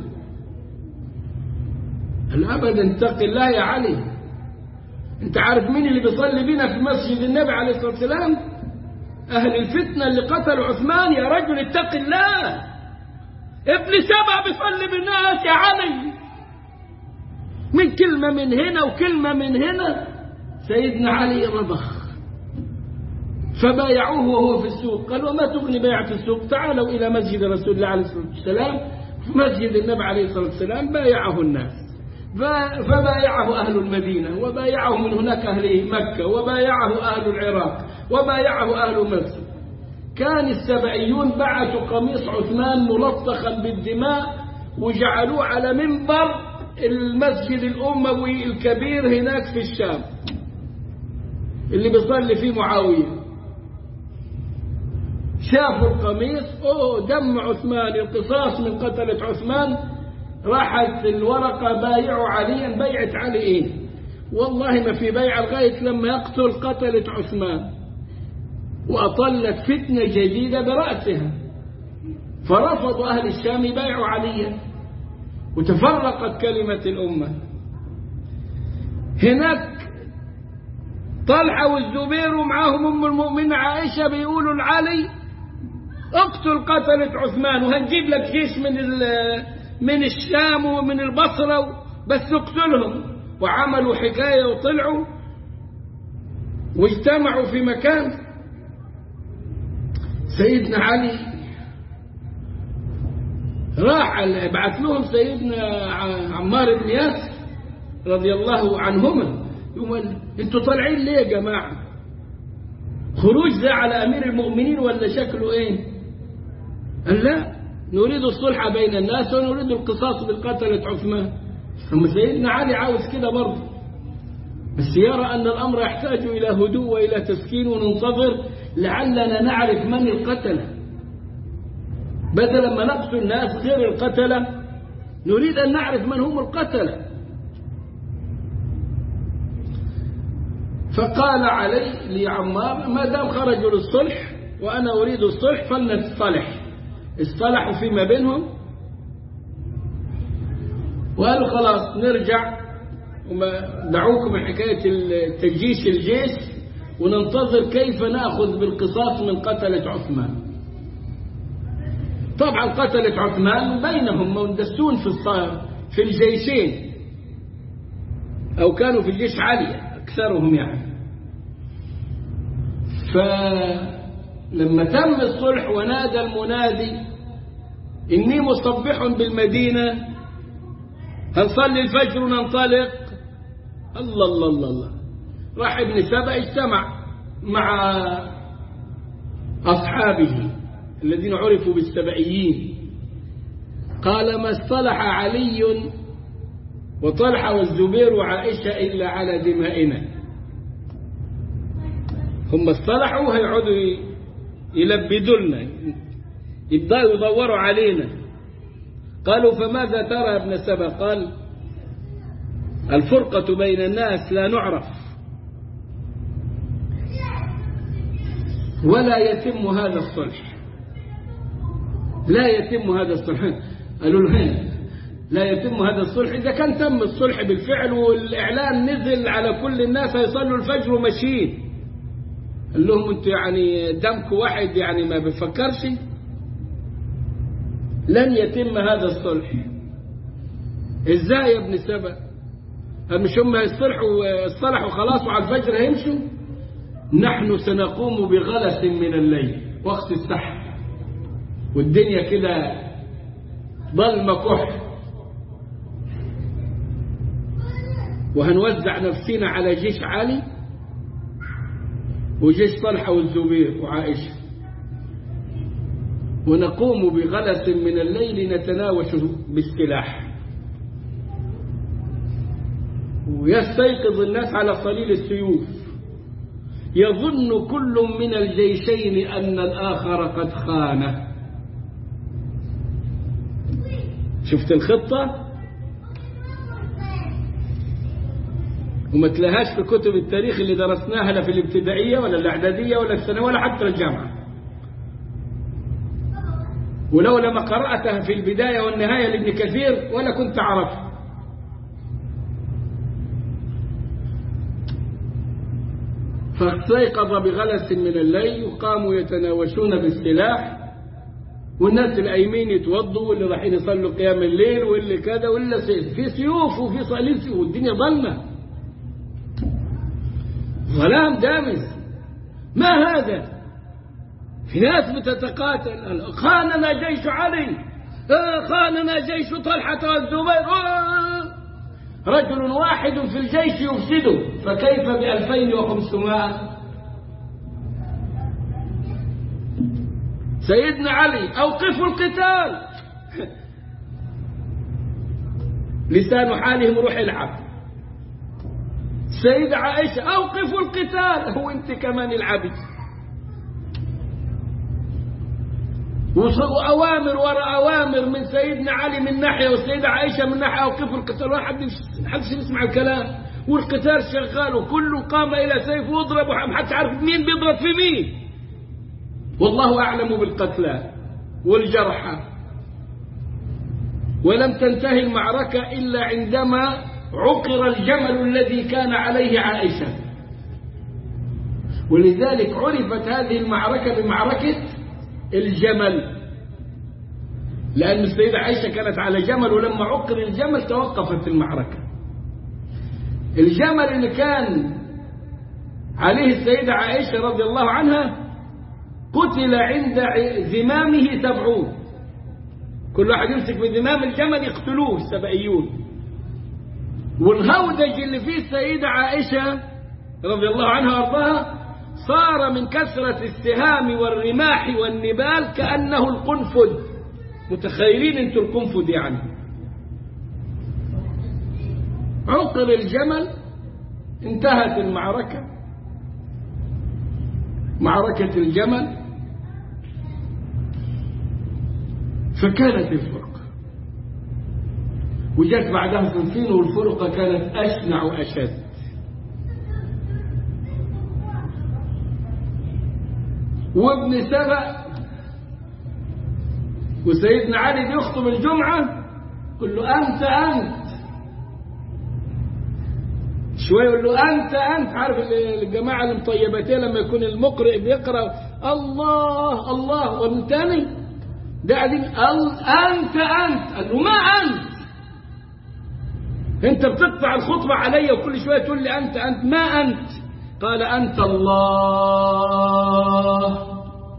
الأبد اتق الله يا علي انت عارف مين اللي بيصلي بينا في مسجد النبي عليه الصلاة والسلام أهل الفتنة اللي قتلوا عثمان يا رجل اتق الله ابن سبع بيصلي بالناس يا علي من كلمة من هنا وكلمة من هنا سيدنا علي رضخ فبايعوه وهو في السوق قال وما تغني بيعة السوق تعالوا إلى مسجد رسول الله عليه الصلاة والسلام في مسجد النبي عليه الصلاة والسلام بايعه الناس فبايعه أهل المدينة وبايعه من هناك أهل مكة وبايعه أهل العراق وبايعه أهل مصر كان السبعيون بعثوا قميص عثمان ملطخا بالدماء وجعلوه على منبر المسجد الأموي الكبير هناك في الشام اللي بيصلي فيه معاوية شافوا القميص أوه دم عثمان القصاص من قتلة عثمان راحت الورقة بايعوا عليا بيعة علي إيه والله ما في بيع لغاية لما يقتل قتلة عثمان وأطلت فتنة جديدة برأسها فرفض أهل الشام يبايعوا عليا وتفرقت كلمة الأمة هناك طلحة والزبير ومعاهم أم المؤمنين عائشة بيقولوا لعلي اقتل قتلة عثمان وهنجيب لك جيش من من الشام ومن البصرة بس اقتلهم وعملوا حكاية وطلعوا واجتمعوا في مكان سيدنا علي راح بعث لهم سيدنا عمار بن ياسر رضي الله عنهما يقول انتوا طالعين ليه يا جماعة خروج ده على أمير المؤمنين ولا شكله ايه قال لا نريد الصلح بين الناس ونريد القصاص بالقتلة عثمان أما سيدنا علي عاوز كده برضه بس يرى أن الأمر يحتاج إلى هدوء وإلى تسكين وننتظر لعلنا نعرف من القتلة بدل ما نقتل الناس غير القتلة نريد أن نعرف من هم القتلة فقال علي لعمار ما دام خرجوا للصلح وأنا أريد الصلح فلنصطلح اصطلحوا فيما بينهم وقالوا خلاص نرجع وما دعوكم من حكاية تجيش الجيش وننتظر كيف نأخذ بالقصاص من قتلة عثمان طبعا قتلة عثمان بينهم مندسون في في الجيشين أو كانوا في الجيش عالية أكثرهم يعني فلما تم الصلح ونادى المنادي إني مصبح بالمدينة هنصلي الفجر وننطلق الله الله الله الله راح ابن سبأ اجتمع مع أصحابه الذين عرفوا بالسبئيين قال ما اصطلح علي وطلحة والزبير وعائشة إلا على دمائنا هم اصطلحوا هيقعدوا يلبدوا لنا يبدأوا يدوروا علينا قالوا فماذا ترى يا ابن سبا قال الفرقة بين الناس لا نعرف ولا يتم هذا الصلح لا يتم هذا الصلح قالوا له لا يتم هذا الصلح إذا كان تم الصلح بالفعل والإعلان نزل على كل الناس يصلوا الفجر وماشيين قال لهم انتوا يعني دمكم واحد يعني ما بفكرش لن يتم هذا الصلح ازاي يا ابن سبا مش هم يصلحوا الصلح خلاص وعلى الفجر هيمشوا نحن سنقوم بغلس من الليل وقت السحر والدنيا كده ظلمة كحل وهنوزع نفسنا على جيش علي وجيش طلحة والزبير وعائشة ونقوم بغلس من الليل نتناوش بالسلاح ويستيقظ الناس على صليل السيوف يظن كل من الجيشين أن الآخر قد خانه شفت الخطة وما تلاهاش في كتب التاريخ اللي درسناها لا في الابتدائية ولا الإعدادية ولا الثانوية ولا حتى الجامعة ولو لما قرأتها في البداية والنهاية لابن كثير ولا كنت أعرفها فاستيقظ بغلس من الليل وقاموا يتناوشون بالسلاح والناس الأيمين يتوضوا واللي رايحين يصلوا قيام الليل واللي كذا واللي في سيوف وفي صليل والدنيا ظلمة ظلام دامس ما هذا في ناس بتتقاتل خاننا جيش علي خاننا جيش طلحة والزبير رجل واحد في الجيش يفسده فكيف بألفين وخمسمائة سيدنا علي أوقفوا القتال لسان حالهم روح العب سيدة عائشة أوقفوا القتال هو أنت كمان العبد وأوامر وراء أوامر من سيدنا علي من ناحية والسيدة عائشة من ناحية وقفوا القتال ما حد حدش يسمع الكلام والقتال شغال وكله قام إلى سيف واضرب وحدش عارف مين بيضرب في مين والله أعلم بالقتلى والجرحى ولم تنتهي المعركة إلا عندما عقر الجمل الذي كان عليه عائشة ولذلك عرفت هذه المعركة بمعركة الجمل لأن السيدة عائشة كانت على جمل ولما عقر الجمل توقفت المعركة الجمل اللي كان عليه السيدة عائشة رضي الله عنها قتل عند زمامه سبعون كل واحد يمسك بزمام الجمل يقتلوه السبائيون والهودج اللي فيه السيدة عائشة رضي الله عنها وارضاها صار من كثرة السهام والرماح والنبال كأنه القنفذ متخيلين انتوا القنفذ يعني عقر الجمل انتهت المعركة معركة الجمل فكانت الفرقة وجت بعدها سنتين والفرقة كانت أشنع وأشد وابن سبأ وسيدنا علي بيخطب الجمعة يقول له أنت أنت شوية يقول له أنت أنت عارف الجماعة المطيبتين لما يكون المقرئ بيقرأ الله الله ومن تاني ده قاعدين أنت أنت قال له ما أنت أنت بتقطع الخطبة عليا وكل شوية تقول لي أنت أنت ما أنت قال أنت الله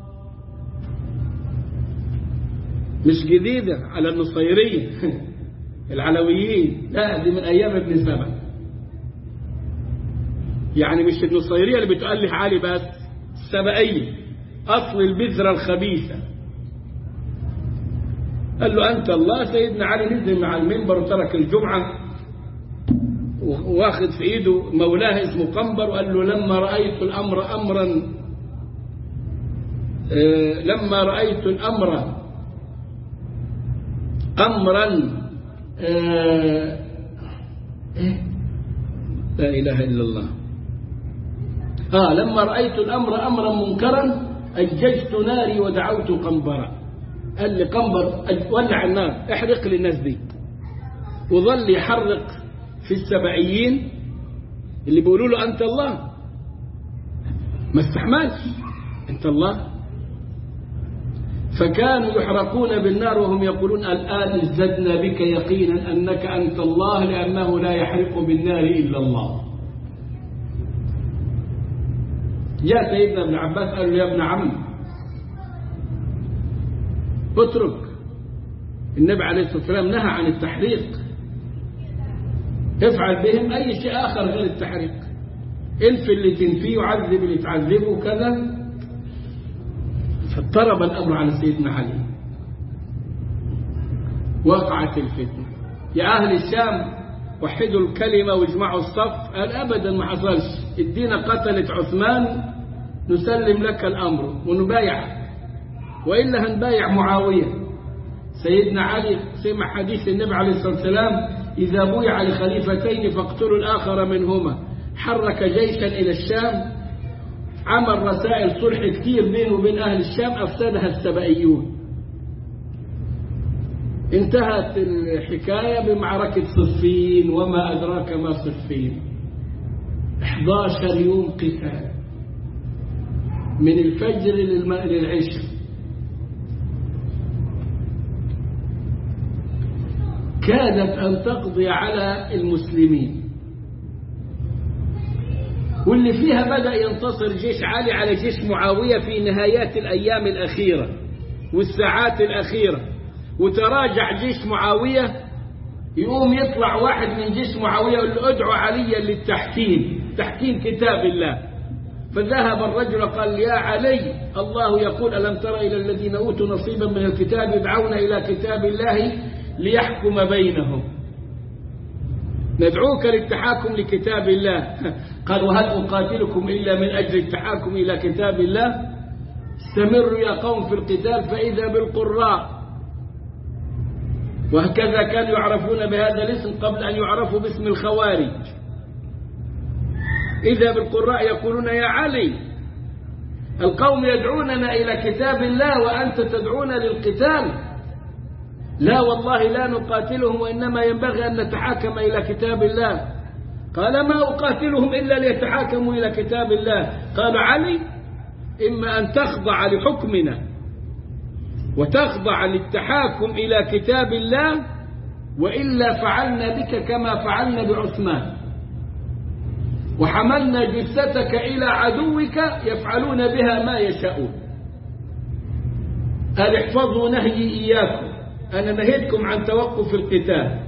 مش جديدة على النصيرية العلويين لا دي من أيام ابن سبأ يعني مش النصيرية اللي بتؤلف علي بس السبائية أصل البذرة الخبيثة قال له أنت الله سيدنا علي نزل مع المنبر وترك الجمعة واخذ في ايده مولاه اسمه قنبر وقال له لما رأيت الأمر أمرا آه لما رأيت الأمر أمرا آه لا إله إلا الله آه لما رأيت الأمر أمرا منكرا أججت ناري ودعوت قنبرا قال لي قنبر ولع النار احرق لي الناس دي وظل يحرق في السبعيين اللي بيقولوا له أنت الله ما استحملش أنت الله فكانوا يحرقون بالنار وهم يقولون الآن ازددنا بك يقينا أنك أنت الله لأنه لا يحرق بالنار إلا الله جاء سيدنا ابن عباس قال له يا ابن عم اترك النبي عليه الصلاة والسلام نهى عن التحريق افعل بهم أي شيء آخر غير التحريق انفي اللي تنفيه وعذب اللي تعذبه كذا فاضطرب الأمر على سيدنا علي وقعت الفتنة يا أهل الشام وحدوا الكلمة واجمعوا الصف قال أبدا ما حصلش الدين قتلت عثمان نسلم لك الأمر ونبايع وإلا هنبايع معاوية سيدنا علي سمع حديث النبي عليه الصلاة والسلام إذا بويع لخليفتين فاقتلوا الآخر منهما حرك جيشا إلى الشام عمل رسائل صلح كتير بينه وبين أهل الشام أفسدها السبائيون انتهت الحكاية بمعركة صفين وما أدراك ما صفين 11 يوم قتال من الفجر للعشاء كادت أن تقضي على المسلمين واللي فيها بدأ ينتصر جيش علي على جيش معاوية في نهايات الأيام الأخيرة والساعات الأخيرة وتراجع جيش معاوية يقوم يطلع واحد من جيش معاوية يقول له ادعو عليا للتحكيم تحكيم كتاب الله فذهب الرجل قال يا علي الله يقول ألم تر إلى الذين أوتوا نصيبا من الكتاب يدعون إلى كتاب الله ليحكم بينهم ندعوك للتحاكم لكتاب الله قال وهل أقاتلكم إلا من أجل التحاكم إلى كتاب الله استمروا يا قوم في القتال فإذا بالقراء وهكذا كانوا يعرفون بهذا الاسم قبل أن يعرفوا باسم الخوارج إذا بالقراء يقولون يا علي القوم يدعوننا إلى كتاب الله وأنت تدعونا للقتال لا والله لا نقاتلهم وإنما ينبغي أن نتحاكم إلى كتاب الله قال ما أقاتلهم إلا ليتحاكموا إلى كتاب الله قال علي إما أن تخضع لحكمنا وتخضع للتحاكم إلى كتاب الله وإلا فعلنا بك كما فعلنا بعثمان وحملنا جثتك إلى عدوك يفعلون بها ما يشاءون قال احفظوا نهيي إياكم أنا نهيتكم عن توقف القتال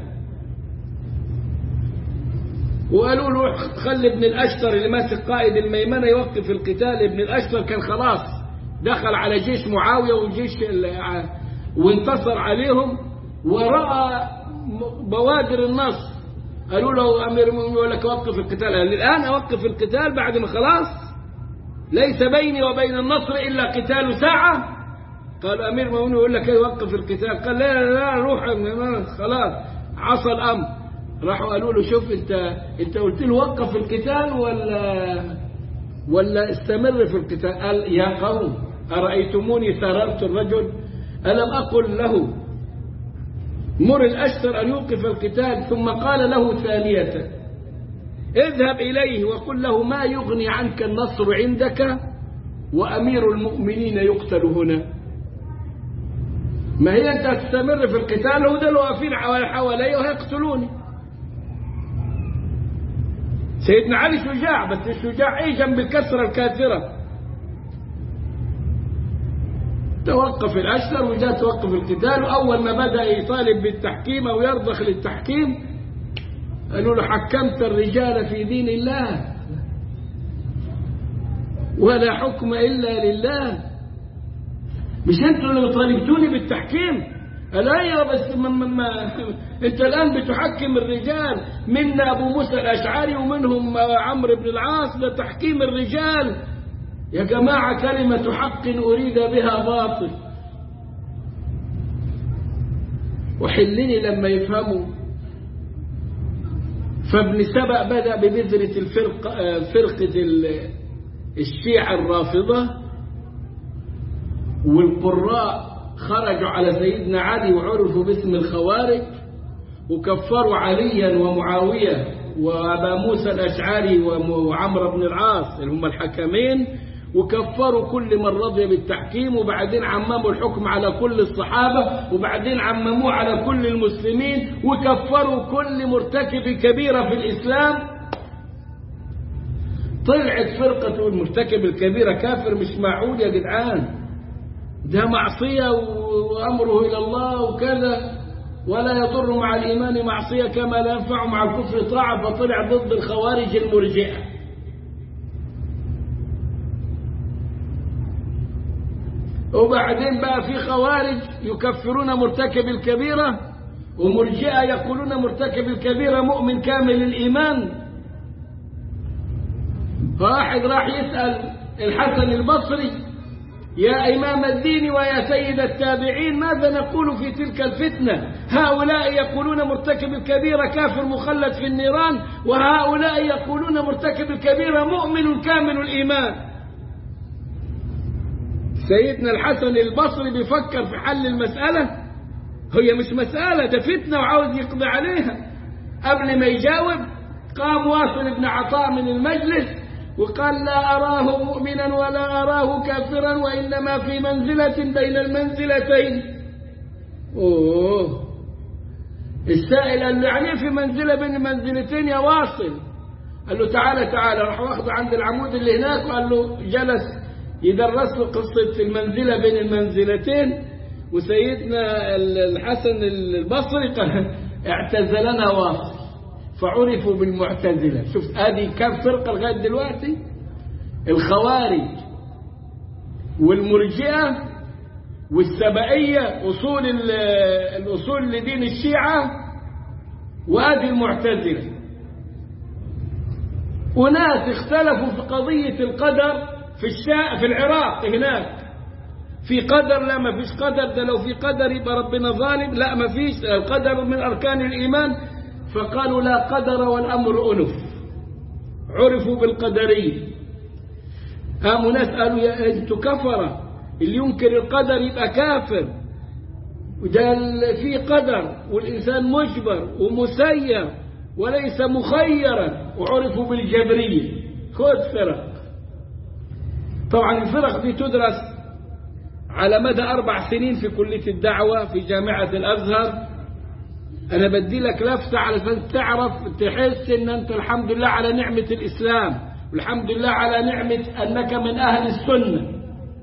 وقالوا له خلي ابن الأشتر اللي ماسك قائد الميمنة يوقف القتال ابن الأشتر كان خلاص دخل على جيش معاوية وجيش وانتصر عليهم ورأى بوادر النصر قالوا له أمير المؤمنين يقول لك وقف القتال قال الآن أوقف القتال بعد ما خلاص ليس بيني وبين النصر إلا قتال ساعة قال أمير المؤمنين يقول لك وقف القتال قال لا لا لا روح خلاص عصى الأمر راحوا قالوا له شوف انت انت قلت له وقف القتال ولا ولا استمر في القتال قال يا قوم أرأيتموني سررت الرجل ألم أقل له مر الأشتر أن يوقف القتال ثم قال له ثانية اذهب إليه وقل له ما يغني عنك النصر عندك وأمير المؤمنين يقتل هنا ما هي أنت تستمر في القتال ودول واقفين حوالي وهيقتلوني سيدنا علي شجاع بس الشجاع ايه جنب الكسرة الكاثرة توقف الأشتر وجاء توقف القتال وأول ما بدأ يطالب بالتحكيم أو يرضخ للتحكيم قالوا له حكمت الرجال في دين الله ولا حكم إلا لله مش انتوا اللي طالبتوني بالتحكيم قال ايوه بس ما ما ما انت الان بتحكم الرجال منا ابو موسى الاشعري ومنهم عمرو بن العاص ده تحكيم الرجال يا جماعه كلمه حق اريد بها باطل وحلني لما يفهموا فابن سبأ بدأ ببذرة الفرق فرقة الشيعة الرافضة والقراء خرجوا على سيدنا علي وعرفوا باسم الخوارج وكفروا عليا ومعاوية وأبا موسى الأشعري وعمرو بن العاص اللي هم الحكمين وكفروا كل من رضي بالتحكيم وبعدين عمموا الحكم على كل الصحابة وبعدين عمموه على كل المسلمين وكفروا كل مرتكب كبيرة في الإسلام طلعت فرقة المرتكب الكبيرة كافر مش معقول يا جدعان ده معصية وأمره إلى الله وكذا ولا يضر مع الإيمان معصية كما لا ينفع مع الكفر طاعة فطلع ضد الخوارج المرجئة وبعدين بقى في خوارج يكفرون مرتكب الكبيرة ومرجئة يقولون مرتكب الكبيرة مؤمن كامل الإيمان فواحد راح يسأل الحسن البصري يا إمام الدين ويا سيد التابعين ماذا نقول في تلك الفتنة هؤلاء يقولون مرتكب الكبيرة كافر مخلد في النيران وهؤلاء يقولون مرتكب الكبيرة مؤمن كامل الإيمان سيدنا الحسن البصري بيفكر في حل المسألة هي مش مسألة ده فتنة وعاوز يقضي عليها قبل ما يجاوب قام واصل بن عطاء من المجلس وقال لا أراه مؤمنا ولا أراه كافرا وإنما في منزلة بين المنزلتين أوه السائل قال له يعني في منزلة بين المنزلتين يا واصل قال له تعالى تعالى راح واخده عند العمود اللي هناك وقال له جلس يدرس له قصة المنزلة بين المنزلتين وسيدنا الحسن البصري قال اعتزلنا واصل فعرفوا بالمعتزلة شوف هذه كم فرقة لغاية دلوقتي الخوارج والمرجئة والسبائية أصول الأصول لدين الشيعة وهذه المعتزلة وناس اختلفوا في قضية القدر في الشاء في العراق هناك في قدر لا ما فيش قدر ده لو في قدر يبقى ربنا ظالم لا ما فيش القدر من أركان الإيمان فقالوا لا قدر والأمر أنف عرفوا بالقدرية قاموا ناس قالوا يا انتوا كفرة اللي ينكر القدر يبقى كافر وده في قدر والإنسان مجبر ومسير وليس مخيرا وعرفوا بالجبرية خذ فرق طبعا الفرق دي تدرس على مدى أربع سنين في كلية الدعوة في جامعة الأزهر أنا بدي لك لفتة علشان تعرف تحس إن أنت الحمد لله على نعمة الإسلام والحمد لله على نعمة أنك من أهل السنة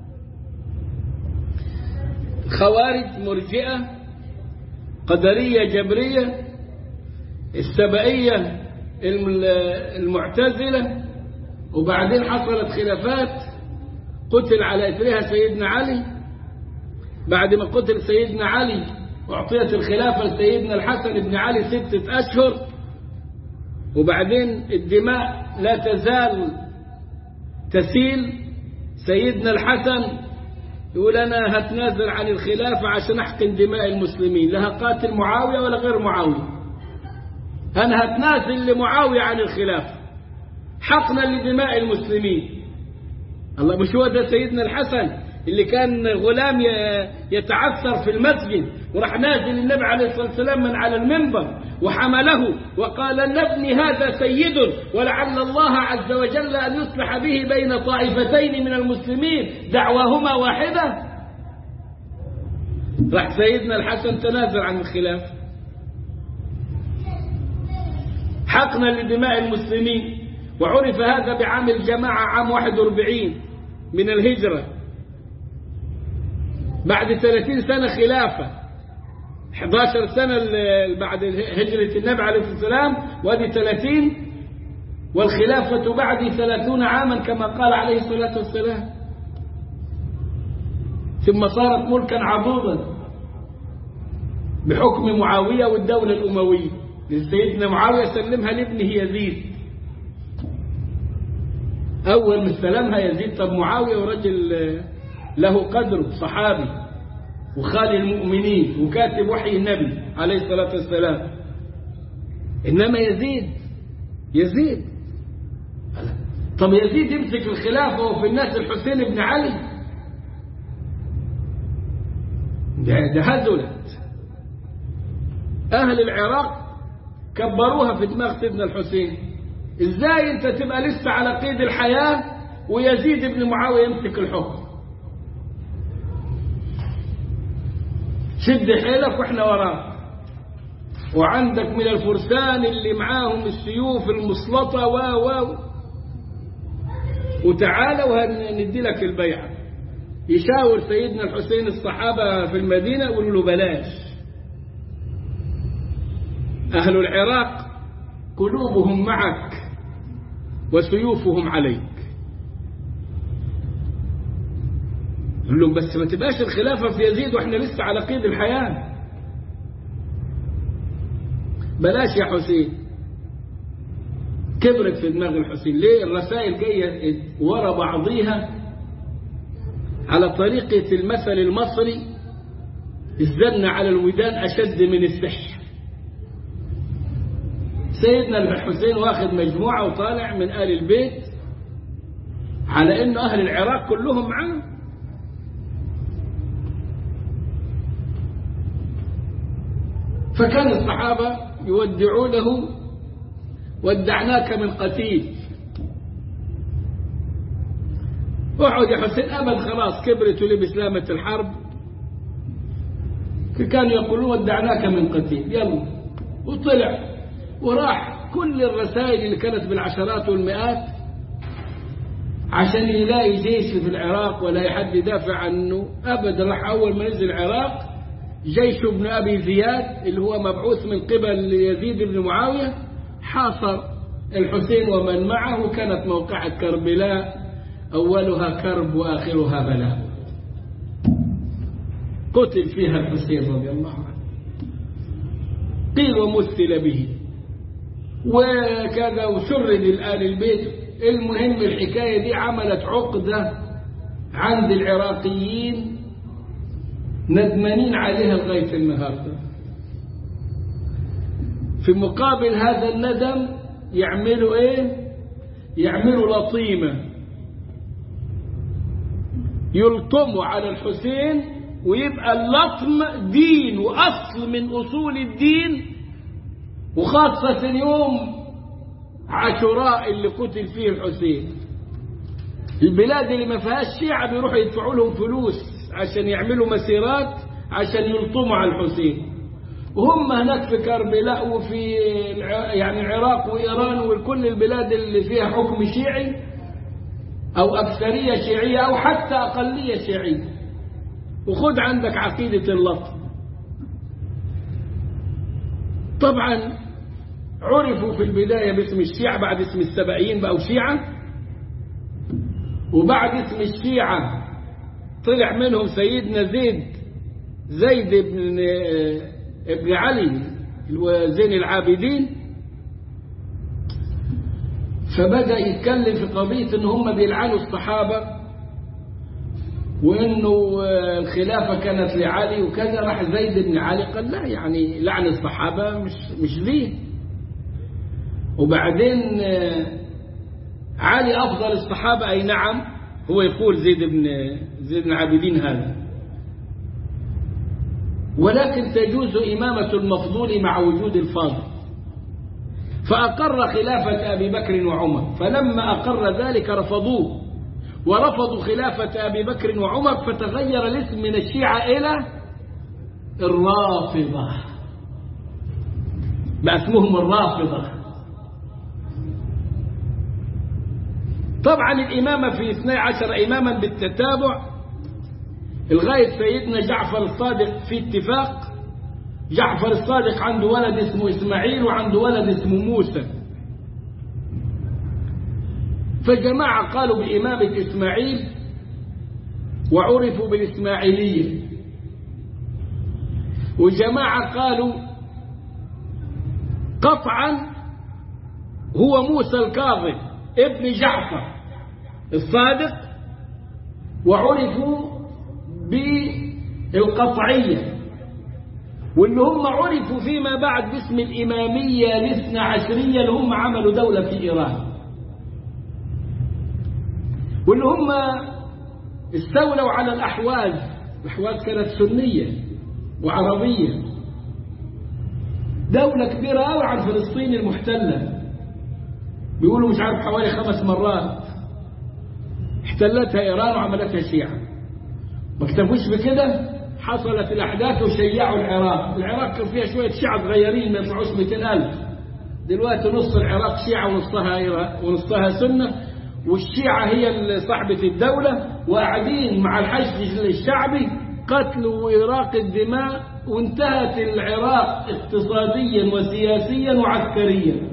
خوارج مرجئة قدرية جبرية السبائية المعتزلة وبعدين حصلت خلافات قتل على إثرها سيدنا علي بعد ما قتل سيدنا علي وأعطيت الخلافة لسيدنا الحسن بن علي ستة أشهر وبعدين الدماء لا تزال تسيل سيدنا الحسن يقول أنا هتنازل عن الخلافة عشان أحقن دماء المسلمين لا قاتل معاوية ولا غير معاوية أنا هتنازل لمعاوية عن الخلافة حقنا لدماء المسلمين الله مش هو ده سيدنا الحسن اللي كان غلام يتعثر في المسجد وراح نازل النبي عليه الصلاة والسلام من على المنبر وحمله وقال ان ابني هذا سيد ولعل الله عز وجل أن يصلح به بين طائفتين من المسلمين دعواهما واحدة راح سيدنا الحسن تنازل عن الخلاف حقنا لدماء المسلمين وعرف هذا بعام الجماعة عام 41 من الهجرة بعد 30 سنة خلافة 11 سنة بعد هجرة النبي عليه الصلاة والسلام وادي 30 والخلافة بعد 30 عاما كما قال عليه الصلاة والسلام ثم صارت ملكا عضوضا بحكم معاوية والدولة الأموية سيدنا معاوية سلمها لابنه يزيد أول من سلمها يزيد طب معاوية ورجل له قدره صحابي وخالي المؤمنين وكاتب وحي النبي عليه الصلاة والسلام إنما يزيد يزيد طب يزيد يمسك الخلافة وفي الناس الحسين بن علي ده, ده هزلت أهل العراق كبروها في دماغ سيدنا الحسين ازاي انت تبقى لسه على قيد الحياة ويزيد بن معاوية يمسك الحكم شد حيلك واحنا وراك وعندك من الفرسان اللي معاهم السيوف المسلطة و و وتعالى وندي لك البيعة يشاور سيدنا الحسين الصحابة في المدينة يقولوا له بلاش أهل العراق قلوبهم معك وسيوفهم عليك يقول لهم بس ما تبقاش الخلافة في يزيد واحنا لسه على قيد الحياة بلاش يا حسين كبرت في دماغ الحسين ليه الرسائل جاية ورا بعضيها على طريقة المثل المصري الزن على الودان أشد من السحر سيدنا الحسين واخد مجموعة وطالع من آل البيت على أن أهل العراق كلهم معاه فكان الصحابة يودعونه ودعناك من قتيل اقعد يا حسين أبد خلاص كبرت ولبس لامة الحرب كانوا يقولون ودعناك من قتيل يلا وطلع وراح كل الرسائل اللي كانت بالعشرات والمئات عشان يلاقي جيش في العراق ولا حد يدافع عنه أبدا راح أول ما نزل العراق جيش ابن أبي زياد اللي هو مبعوث من قبل يزيد بن معاوية حاصر الحسين ومن معه كانت موقعة كربلاء أولها كرب وآخرها بلاء قتل فيها الحسين رضي الله عنه قيل ومثل به وكذا وشرد الآل البيت المهم الحكاية دي عملت عقدة عند العراقيين ندمانين عليها لغاية النهاردة في مقابل هذا الندم يعملوا ايه يعملوا لطيمة يلطموا على الحسين ويبقى اللطم دين وأصل من أصول الدين وخاصة يوم عاشوراء اللي قتل فيه الحسين البلاد اللي ما فيهاش شيعة بيروحوا يدفعوا لهم فلوس عشان يعملوا مسيرات عشان يلطموا على الحسين وهم هناك في كربلاء وفي يعني العراق وإيران وكل البلاد اللي فيها حكم شيعي أو أكثرية شيعية أو حتى أقلية شيعية وخد عندك عقيدة اللطم طبعا عرفوا في البداية باسم الشيعة بعد اسم السبعين بقوا شيعة وبعد اسم الشيعة طلع منهم سيدنا زيد زيد بن ابن علي زين العابدين فبدأ يتكلم في قضية ان هم بيلعنوا الصحابة وانه الخلافة كانت لعلي وكذا راح زيد بن علي قال لا يعني لعن الصحابة مش مش ليه وبعدين علي افضل الصحابة اي نعم هو يقول زيد بن زيد بن العابدين هذا ولكن تجوز إمامة المفضول مع وجود الفاضل فأقر خلافة أبي بكر وعمر فلما أقر ذلك رفضوه ورفضوا خلافة أبي بكر وعمر فتغير الاسم من الشيعة إلى الرافضة بقى اسمهم الرافضة طبعا الإمامة في 12 إماما بالتتابع لغاية سيدنا جعفر الصادق في اتفاق جعفر الصادق عنده ولد اسمه إسماعيل وعنده ولد اسمه موسى فجماعة قالوا بإمامة إسماعيل وعرفوا بالإسماعيلية وجماعة قالوا قطعا هو موسى الكاظم ابن جعفر الصادق وعرفوا بالقطعية واللي هم عرفوا فيما بعد باسم الإمامية الاثنى عشرية اللي هم عملوا دولة في إيران واللي هم استولوا على الأحواز الأحواز كانت سنية وعربية دولة كبيرة أوي عن فلسطين المحتلة بيقولوا مش عارف حوالي خمس مرات احتلتها إيران وعملتها شيعة ما اكتفوش بكده حصلت الأحداث وشيعوا العراق العراق كان فيها شوية شيعة صغيرين ما يطلعوش 200000 دلوقتي نص العراق شيعة ونصها ونصها سنة والشيعة هي صاحبة الدولة وقاعدين مع الحشد الشعبي قتل وإراق الدماء وانتهت العراق اقتصاديا وسياسيا وعسكريا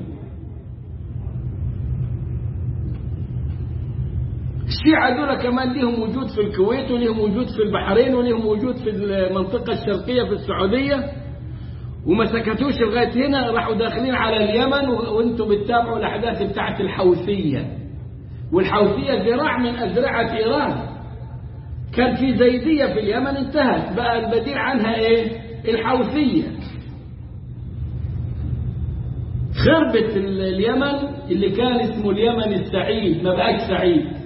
الشيعة دول كمان لهم وجود في الكويت ولهم وجود في البحرين ولهم وجود في المنطقة الشرقية في السعودية وما سكتوش لغاية هنا راحوا داخلين على اليمن وانتم بتتابعوا الأحداث بتاعت الحوثية والحوثية ذراع من أذرعة إيران كان في زيدية في اليمن انتهت بقى البديل عنها ايه الحوثية خربت اليمن اللي كان اسمه اليمن السعيد ما بقاش سعيد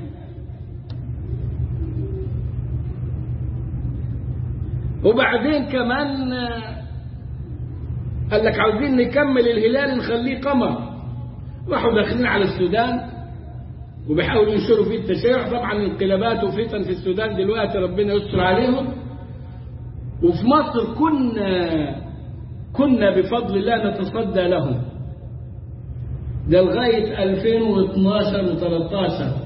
وبعدين كمان قال لك عاوزين نكمل الهلال نخليه قمر راحوا داخلين على السودان وبيحاولوا ينشروا فيه التشيع طبعا انقلابات وفتن في السودان دلوقتي ربنا يستر عليهم وفي مصر كنا كنا بفضل الله نتصدى لهم ده لغاية 2012 و13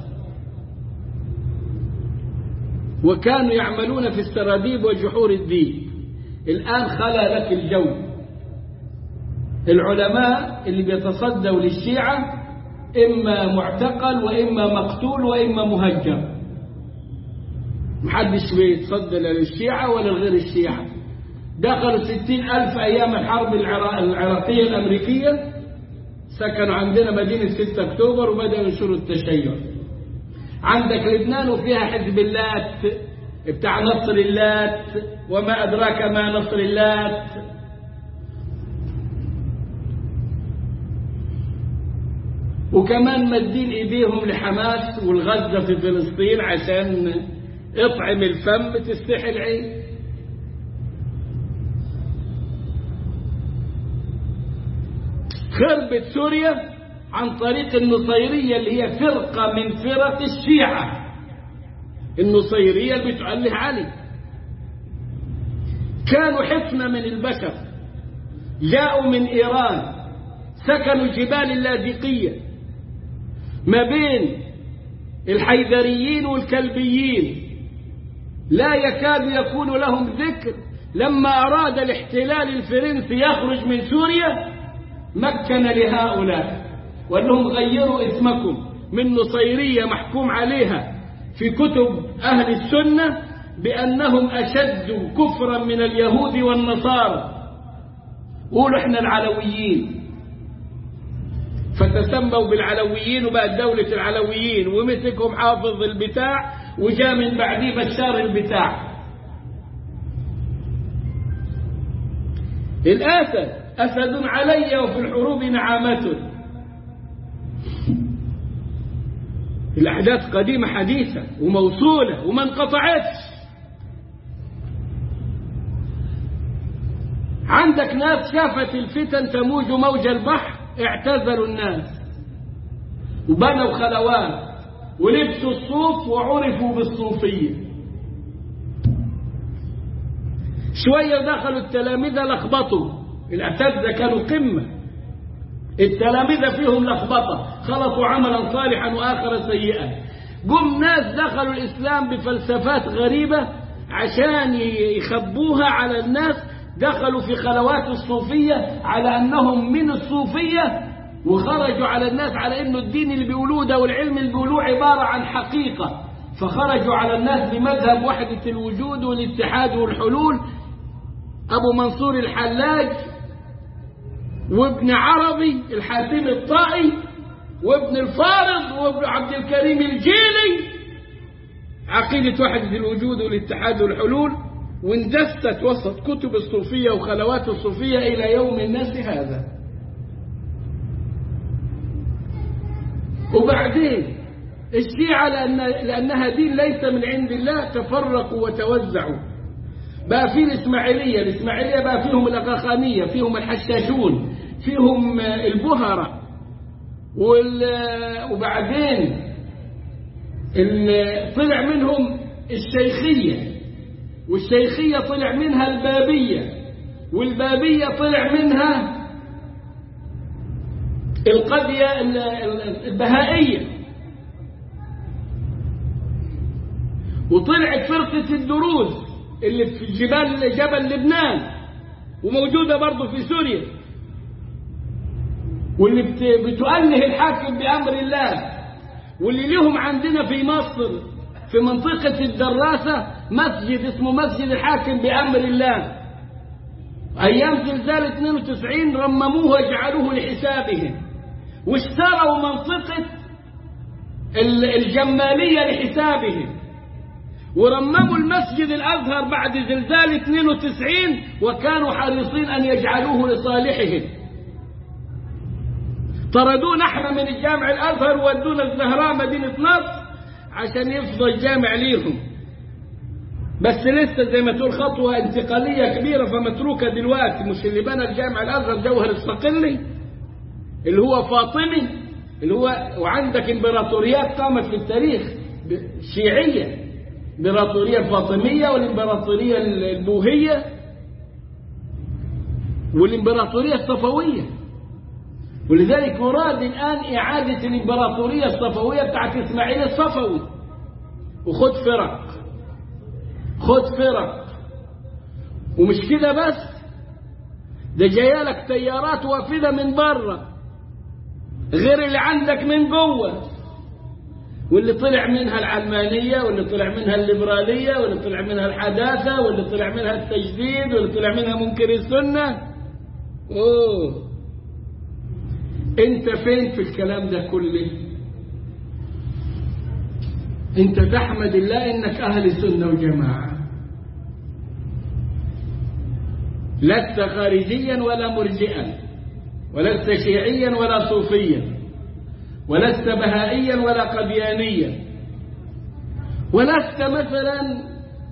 وكانوا يعملون في السراديب وجحور الديب الآن خلا لك الجو العلماء اللي بيتصدوا للشيعة إما معتقل وإما مقتول وإما مهجر محدش بيتصدى لا للشيعة ولا لغير الشيعة دخلوا ستين ألف أيام الحرب العراقية الأمريكية سكنوا عندنا مدينة 6 أكتوبر وبدأوا ينشروا التشيع عندك لبنان وفيها حزب الله بتاع نصر اللات وما أدراك ما نصر اللات وكمان مدين ايديهم لحماس والغزة في فلسطين عشان اطعم الفم تستحي العين خربت سوريا عن طريق النصيرية اللي هي فرقة من فرق الشيعة النصيرية اللي بتعله علي كانوا حفنة من البشر جاءوا من إيران سكنوا جبال اللاذقية ما بين الحيدريين والكلبيين لا يكاد يكون لهم ذكر لما أراد الاحتلال الفرنسي يخرج من سوريا مكن لهؤلاء وقال لهم غيروا اسمكم من نصيرية محكوم عليها في كتب أهل السنة بأنهم أشد كفرا من اليهود والنصارى قولوا احنا العلويين فتسموا بالعلويين وبقت دولة العلويين ومسكهم حافظ البتاع وجاء من بعديه بشار البتاع الأسد أسد علي وفي الحروب نعامة الأحداث قديمة حديثة وموصولة وما انقطعتش عندك ناس شافت الفتن تموج موج البحر اعتزلوا الناس وبنوا خلوات ولبسوا الصوف وعرفوا بالصوفية شوية دخلوا التلامذة لخبطوا الأساتذة كانوا قمة التلامذة فيهم لخبطة خلطوا عملا صالحا وآخر سيئا قم ناس دخلوا الإسلام بفلسفات غريبة عشان يخبوها على الناس دخلوا في خلوات الصوفية على أنهم من الصوفية وخرجوا على الناس على أنه الدين اللي بيقولوه ده والعلم اللي بيقولوه عبارة عن حقيقة فخرجوا على الناس بمذهب وحدة الوجود والاتحاد والحلول أبو منصور الحلاج وابن عربي الحاتم الطائي وابن الفارض وابن عبد الكريم الجيلي عقيدة وحدة الوجود والاتحاد والحلول واندست وسط كتب الصوفية وخلوات الصوفية إلى يوم الناس هذا وبعدين الشيعة لأن لأنها دين ليس من عند الله تفرقوا وتوزعوا بقى في الإسماعيلية الإسماعيلية بقى فيهم الأغاخانية فيهم الحشاشون فيهم البهرة وبعدين طلع منهم الشيخية والشيخية طلع منها البابية والبابية طلع منها القضية البهائية وطلعت فرقة الدروز اللي في جبال جبل لبنان وموجودة برضه في سوريا واللي بتؤله الحاكم بأمر الله واللي لهم عندنا في مصر في منطقة الدراسة مسجد اسمه مسجد الحاكم بأمر الله أيام زلزال 92 رمموه وجعلوه لحسابهم واشتروا منطقة الجمالية لحسابهم ورمموا المسجد الأزهر بعد زلزال 92 وكانوا حريصين أن يجعلوه لصالحهم طردونا احنا من الجامع الأزهر ودونا الزهراء مدينة نصر عشان يفضل الجامع ليهم بس لسه زي ما تقول خطوة انتقالية كبيرة فمتروكة دلوقتي مش اللي بنى الجامع الأزهر جوهر الصقلي اللي هو فاطمي اللي هو وعندك امبراطوريات قامت في التاريخ شيعية الامبراطورية الفاطمية والامبراطورية البوهية والامبراطورية الصفوية ولذلك مراد الآن إعادة الامبراطورية الصفوية بتاعت إسماعيل الصفوي وخد فرق خد فرق ومش كده بس ده جايالك تيارات وافدة من بره غير اللي عندك من جوه واللي طلع منها العلمانية واللي طلع منها الليبرالية واللي طلع منها الحداثة واللي طلع منها التجديد واللي طلع منها منكر السنة أوه انت فين في الكلام ده كله انت تحمد الله انك اهل سنة وجماعة لست خارجيا ولا مرجئا ولست شيعيا ولا صوفيا ولست بهائيا ولا قديانيا ولست مثلا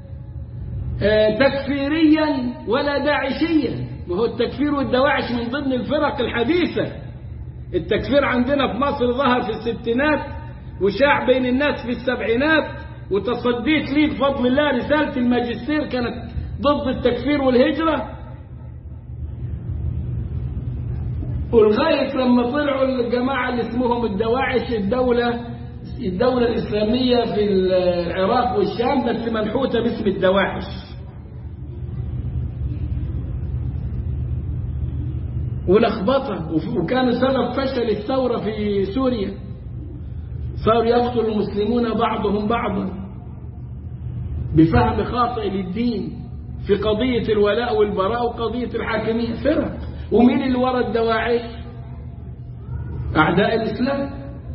تكفيريا ولا داعشيا وهو التكفير والدواعش من ضمن الفرق الحديثة التكفير عندنا في مصر ظهر في الستينات وشاع بين الناس في السبعينات وتصديت لي بفضل الله رسالة الماجستير كانت ضد التكفير والهجرة ولغاية لما طلعوا الجماعة اللي اسمهم الدواعش الدولة الدولة الإسلامية في العراق والشام بس منحوتة باسم الدواعش ولخبطة وكان سبب فشل الثورة في سوريا صار يقتل المسلمون بعضهم بعضا بفهم خاطئ للدين في قضية الولاء والبراء وقضية الحاكمية فرق ومين اللي ورا الدواعش أعداء الإسلام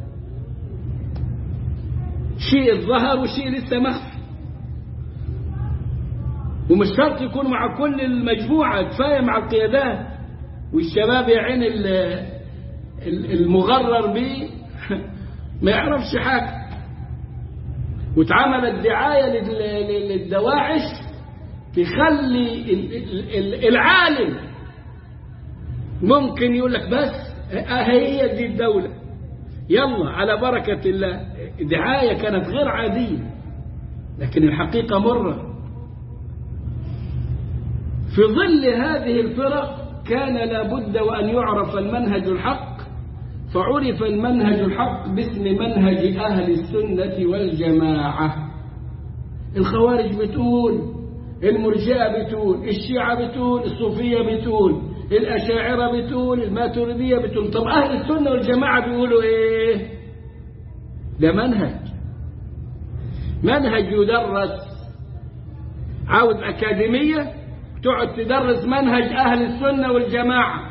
شيء ظهر وشيء لسه مخفي ومش شرط يكون مع كل المجموعة كفاية مع القيادات والشباب يا عين المغرر به ما يعرفش حاجة واتعملت دعاية للدواعش تخلي العالم ممكن يقول لك بس هي دي الدولة يلا على بركة الله دعاية كانت غير عادية لكن الحقيقة مرة في ظل هذه الفرق كان لابد وأن يعرف المنهج الحق فعرف المنهج الحق باسم منهج أهل السنة والجماعة الخوارج بتقول المرجئة بتقول الشيعة بتقول الصوفية بتقول الأشاعرة بتقول الماتريدية بتقول طب أهل السنة والجماعة بيقولوا إيه ده منهج منهج يدرس عاوز أكاديمية تقعد تدرس منهج أهل السنة والجماعة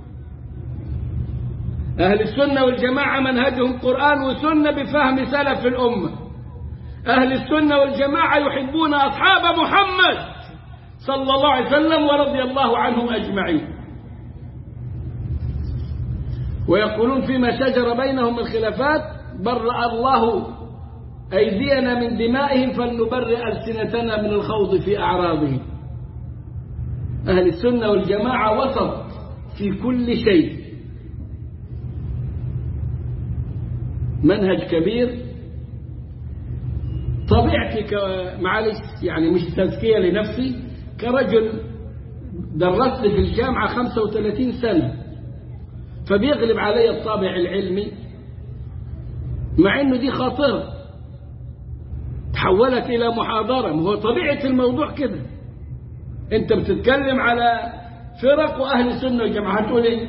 أهل السنة والجماعة منهجهم قرآن وسنة بفهم سلف الأمة أهل السنة والجماعة يحبون أصحاب محمد صلى الله عليه وسلم ورضي الله عنهم أجمعين ويقولون فيما شجر بينهم الخلافات برأ الله أيدينا من دمائهم فلنبرئ ألسنتنا من الخوض في أعراضهم أهل السنة والجماعة وسط في كل شيء منهج كبير طبيعتي معلش يعني مش تزكية لنفسي كرجل درست في الجامعة 35 سنة فبيغلب علي الطابع العلمي مع انه دي خاطرة تحولت الى محاضرة ما هو طبيعة الموضوع كده انت بتتكلم على فرق واهل السنة والجماعة هتقول ايه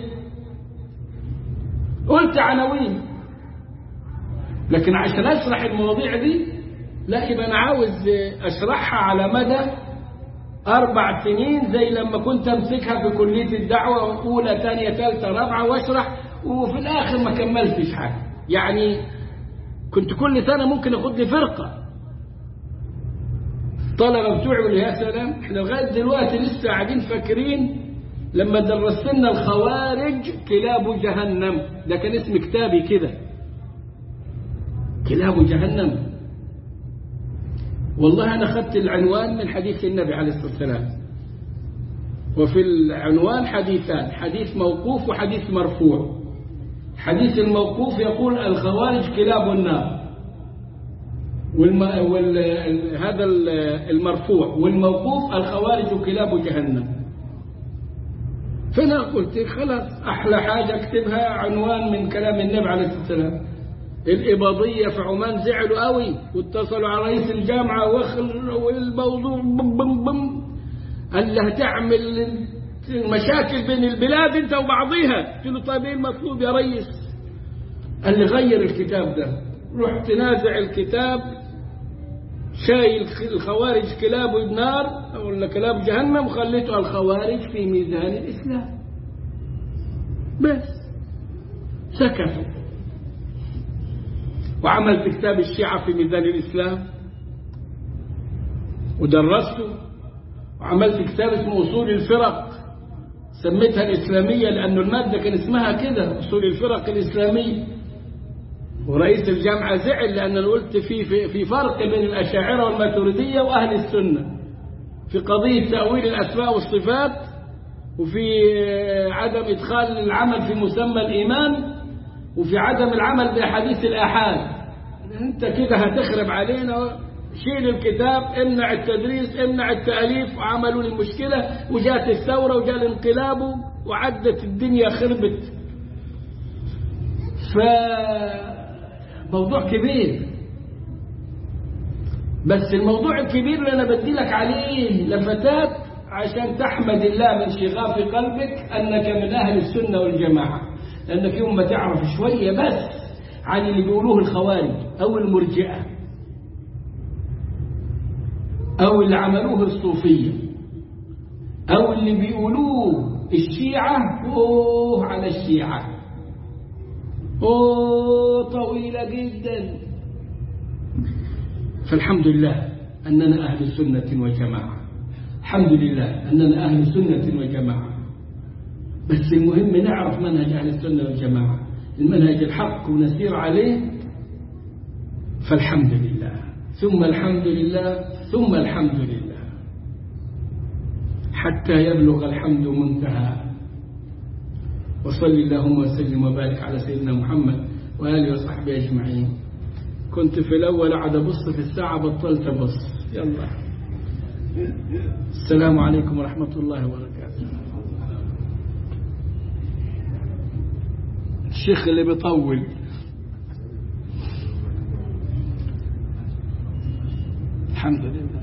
قلت عناوين لكن عشان اشرح المواضيع دي لا يبقى انا عاوز اشرحها على مدى اربع سنين زي لما كنت امسكها في كلية الدعوة اولى ثانية ثالثة رابعة واشرح وفي الاخر ما كملتش حاجة يعني كنت كل سنة ممكن اخد لي فرقة طلبة بتوعي يقولوا يا سلام احنا لغاية دلوقتي لسه قاعدين فاكرين لما درست لنا الخوارج كلاب جهنم ده كان اسم كتابي كده كلاب جهنم والله أنا أخذت العنوان من حديث النبي عليه الصلاة والسلام وفي العنوان حديثان حديث موقوف وحديث مرفوع حديث الموقوف يقول الخوارج كلاب النار والم... وال... هذا المرفوع والموقوف الخوارج كلاب جهنم فأنا قلت خلاص أحلى حاجة اكتبها عنوان من كلام النبي عليه الصلاة والسلام الإباضية في عمان زعلوا قوي واتصلوا على رئيس الجامعة والموضوع بم بم بم قال له هتعمل مشاكل بين البلاد انت وبعضيها قلت له طيب ايه المطلوب يا ريس قال لي غير الكتاب ده رحت نازع الكتاب شايل الخوارج كلاب النار ولا كلاب جهنم وخليته الخوارج في ميزان الإسلام بس سكتوا وعملت كتاب الشيعة في ميزان الإسلام ودرسته وعملت كتاب اسمه أصول الفرق سميتها الإسلامية لأنه المادة كان اسمها كده أصول الفرق الإسلامية ورئيس الجامعة زعل لأن أنا قلت في, في, في فرق بين الأشاعرة والماتريدية وأهل السنة في قضية تأويل الأسماء والصفات وفي عدم إدخال العمل في مسمى الإيمان وفي عدم العمل بأحاديث الآحاد أنت كده هتخرب علينا شيل الكتاب امنع التدريس امنع التأليف وعملوا لي المشكلة وجات الثورة وجاء الانقلاب وعدت الدنيا خربت فموضوع كبير بس الموضوع الكبير اللي أنا بدي لك عليه لفتات عشان تحمد الله من شغاف قلبك أنك من أهل السنة والجماعة لأنك يوم ما تعرف شوية بس عن اللي بيقولوه الخوارج أو المرجئة أو اللي عملوه الصوفية أو اللي بيقولوه الشيعة أوه على الشيعة أوه طويلة جدا فالحمد لله أننا أهل سنة وجماعة الحمد لله أننا أهل سنة وجماعة بس المهم نعرف منهج أهل السنة والجماعة المنهج الحق ونسير عليه فالحمد لله ثم الحمد لله ثم الحمد لله حتى يبلغ الحمد منتهى وصل اللهم وسلم وبارك على سيدنا محمد وآله وصحبه أجمعين كنت في الأول قاعد أبص في الساعة بطلت أبص يلا السلام عليكم ورحمة الله وبركاته الشيخ اللي بيطول الحمد لله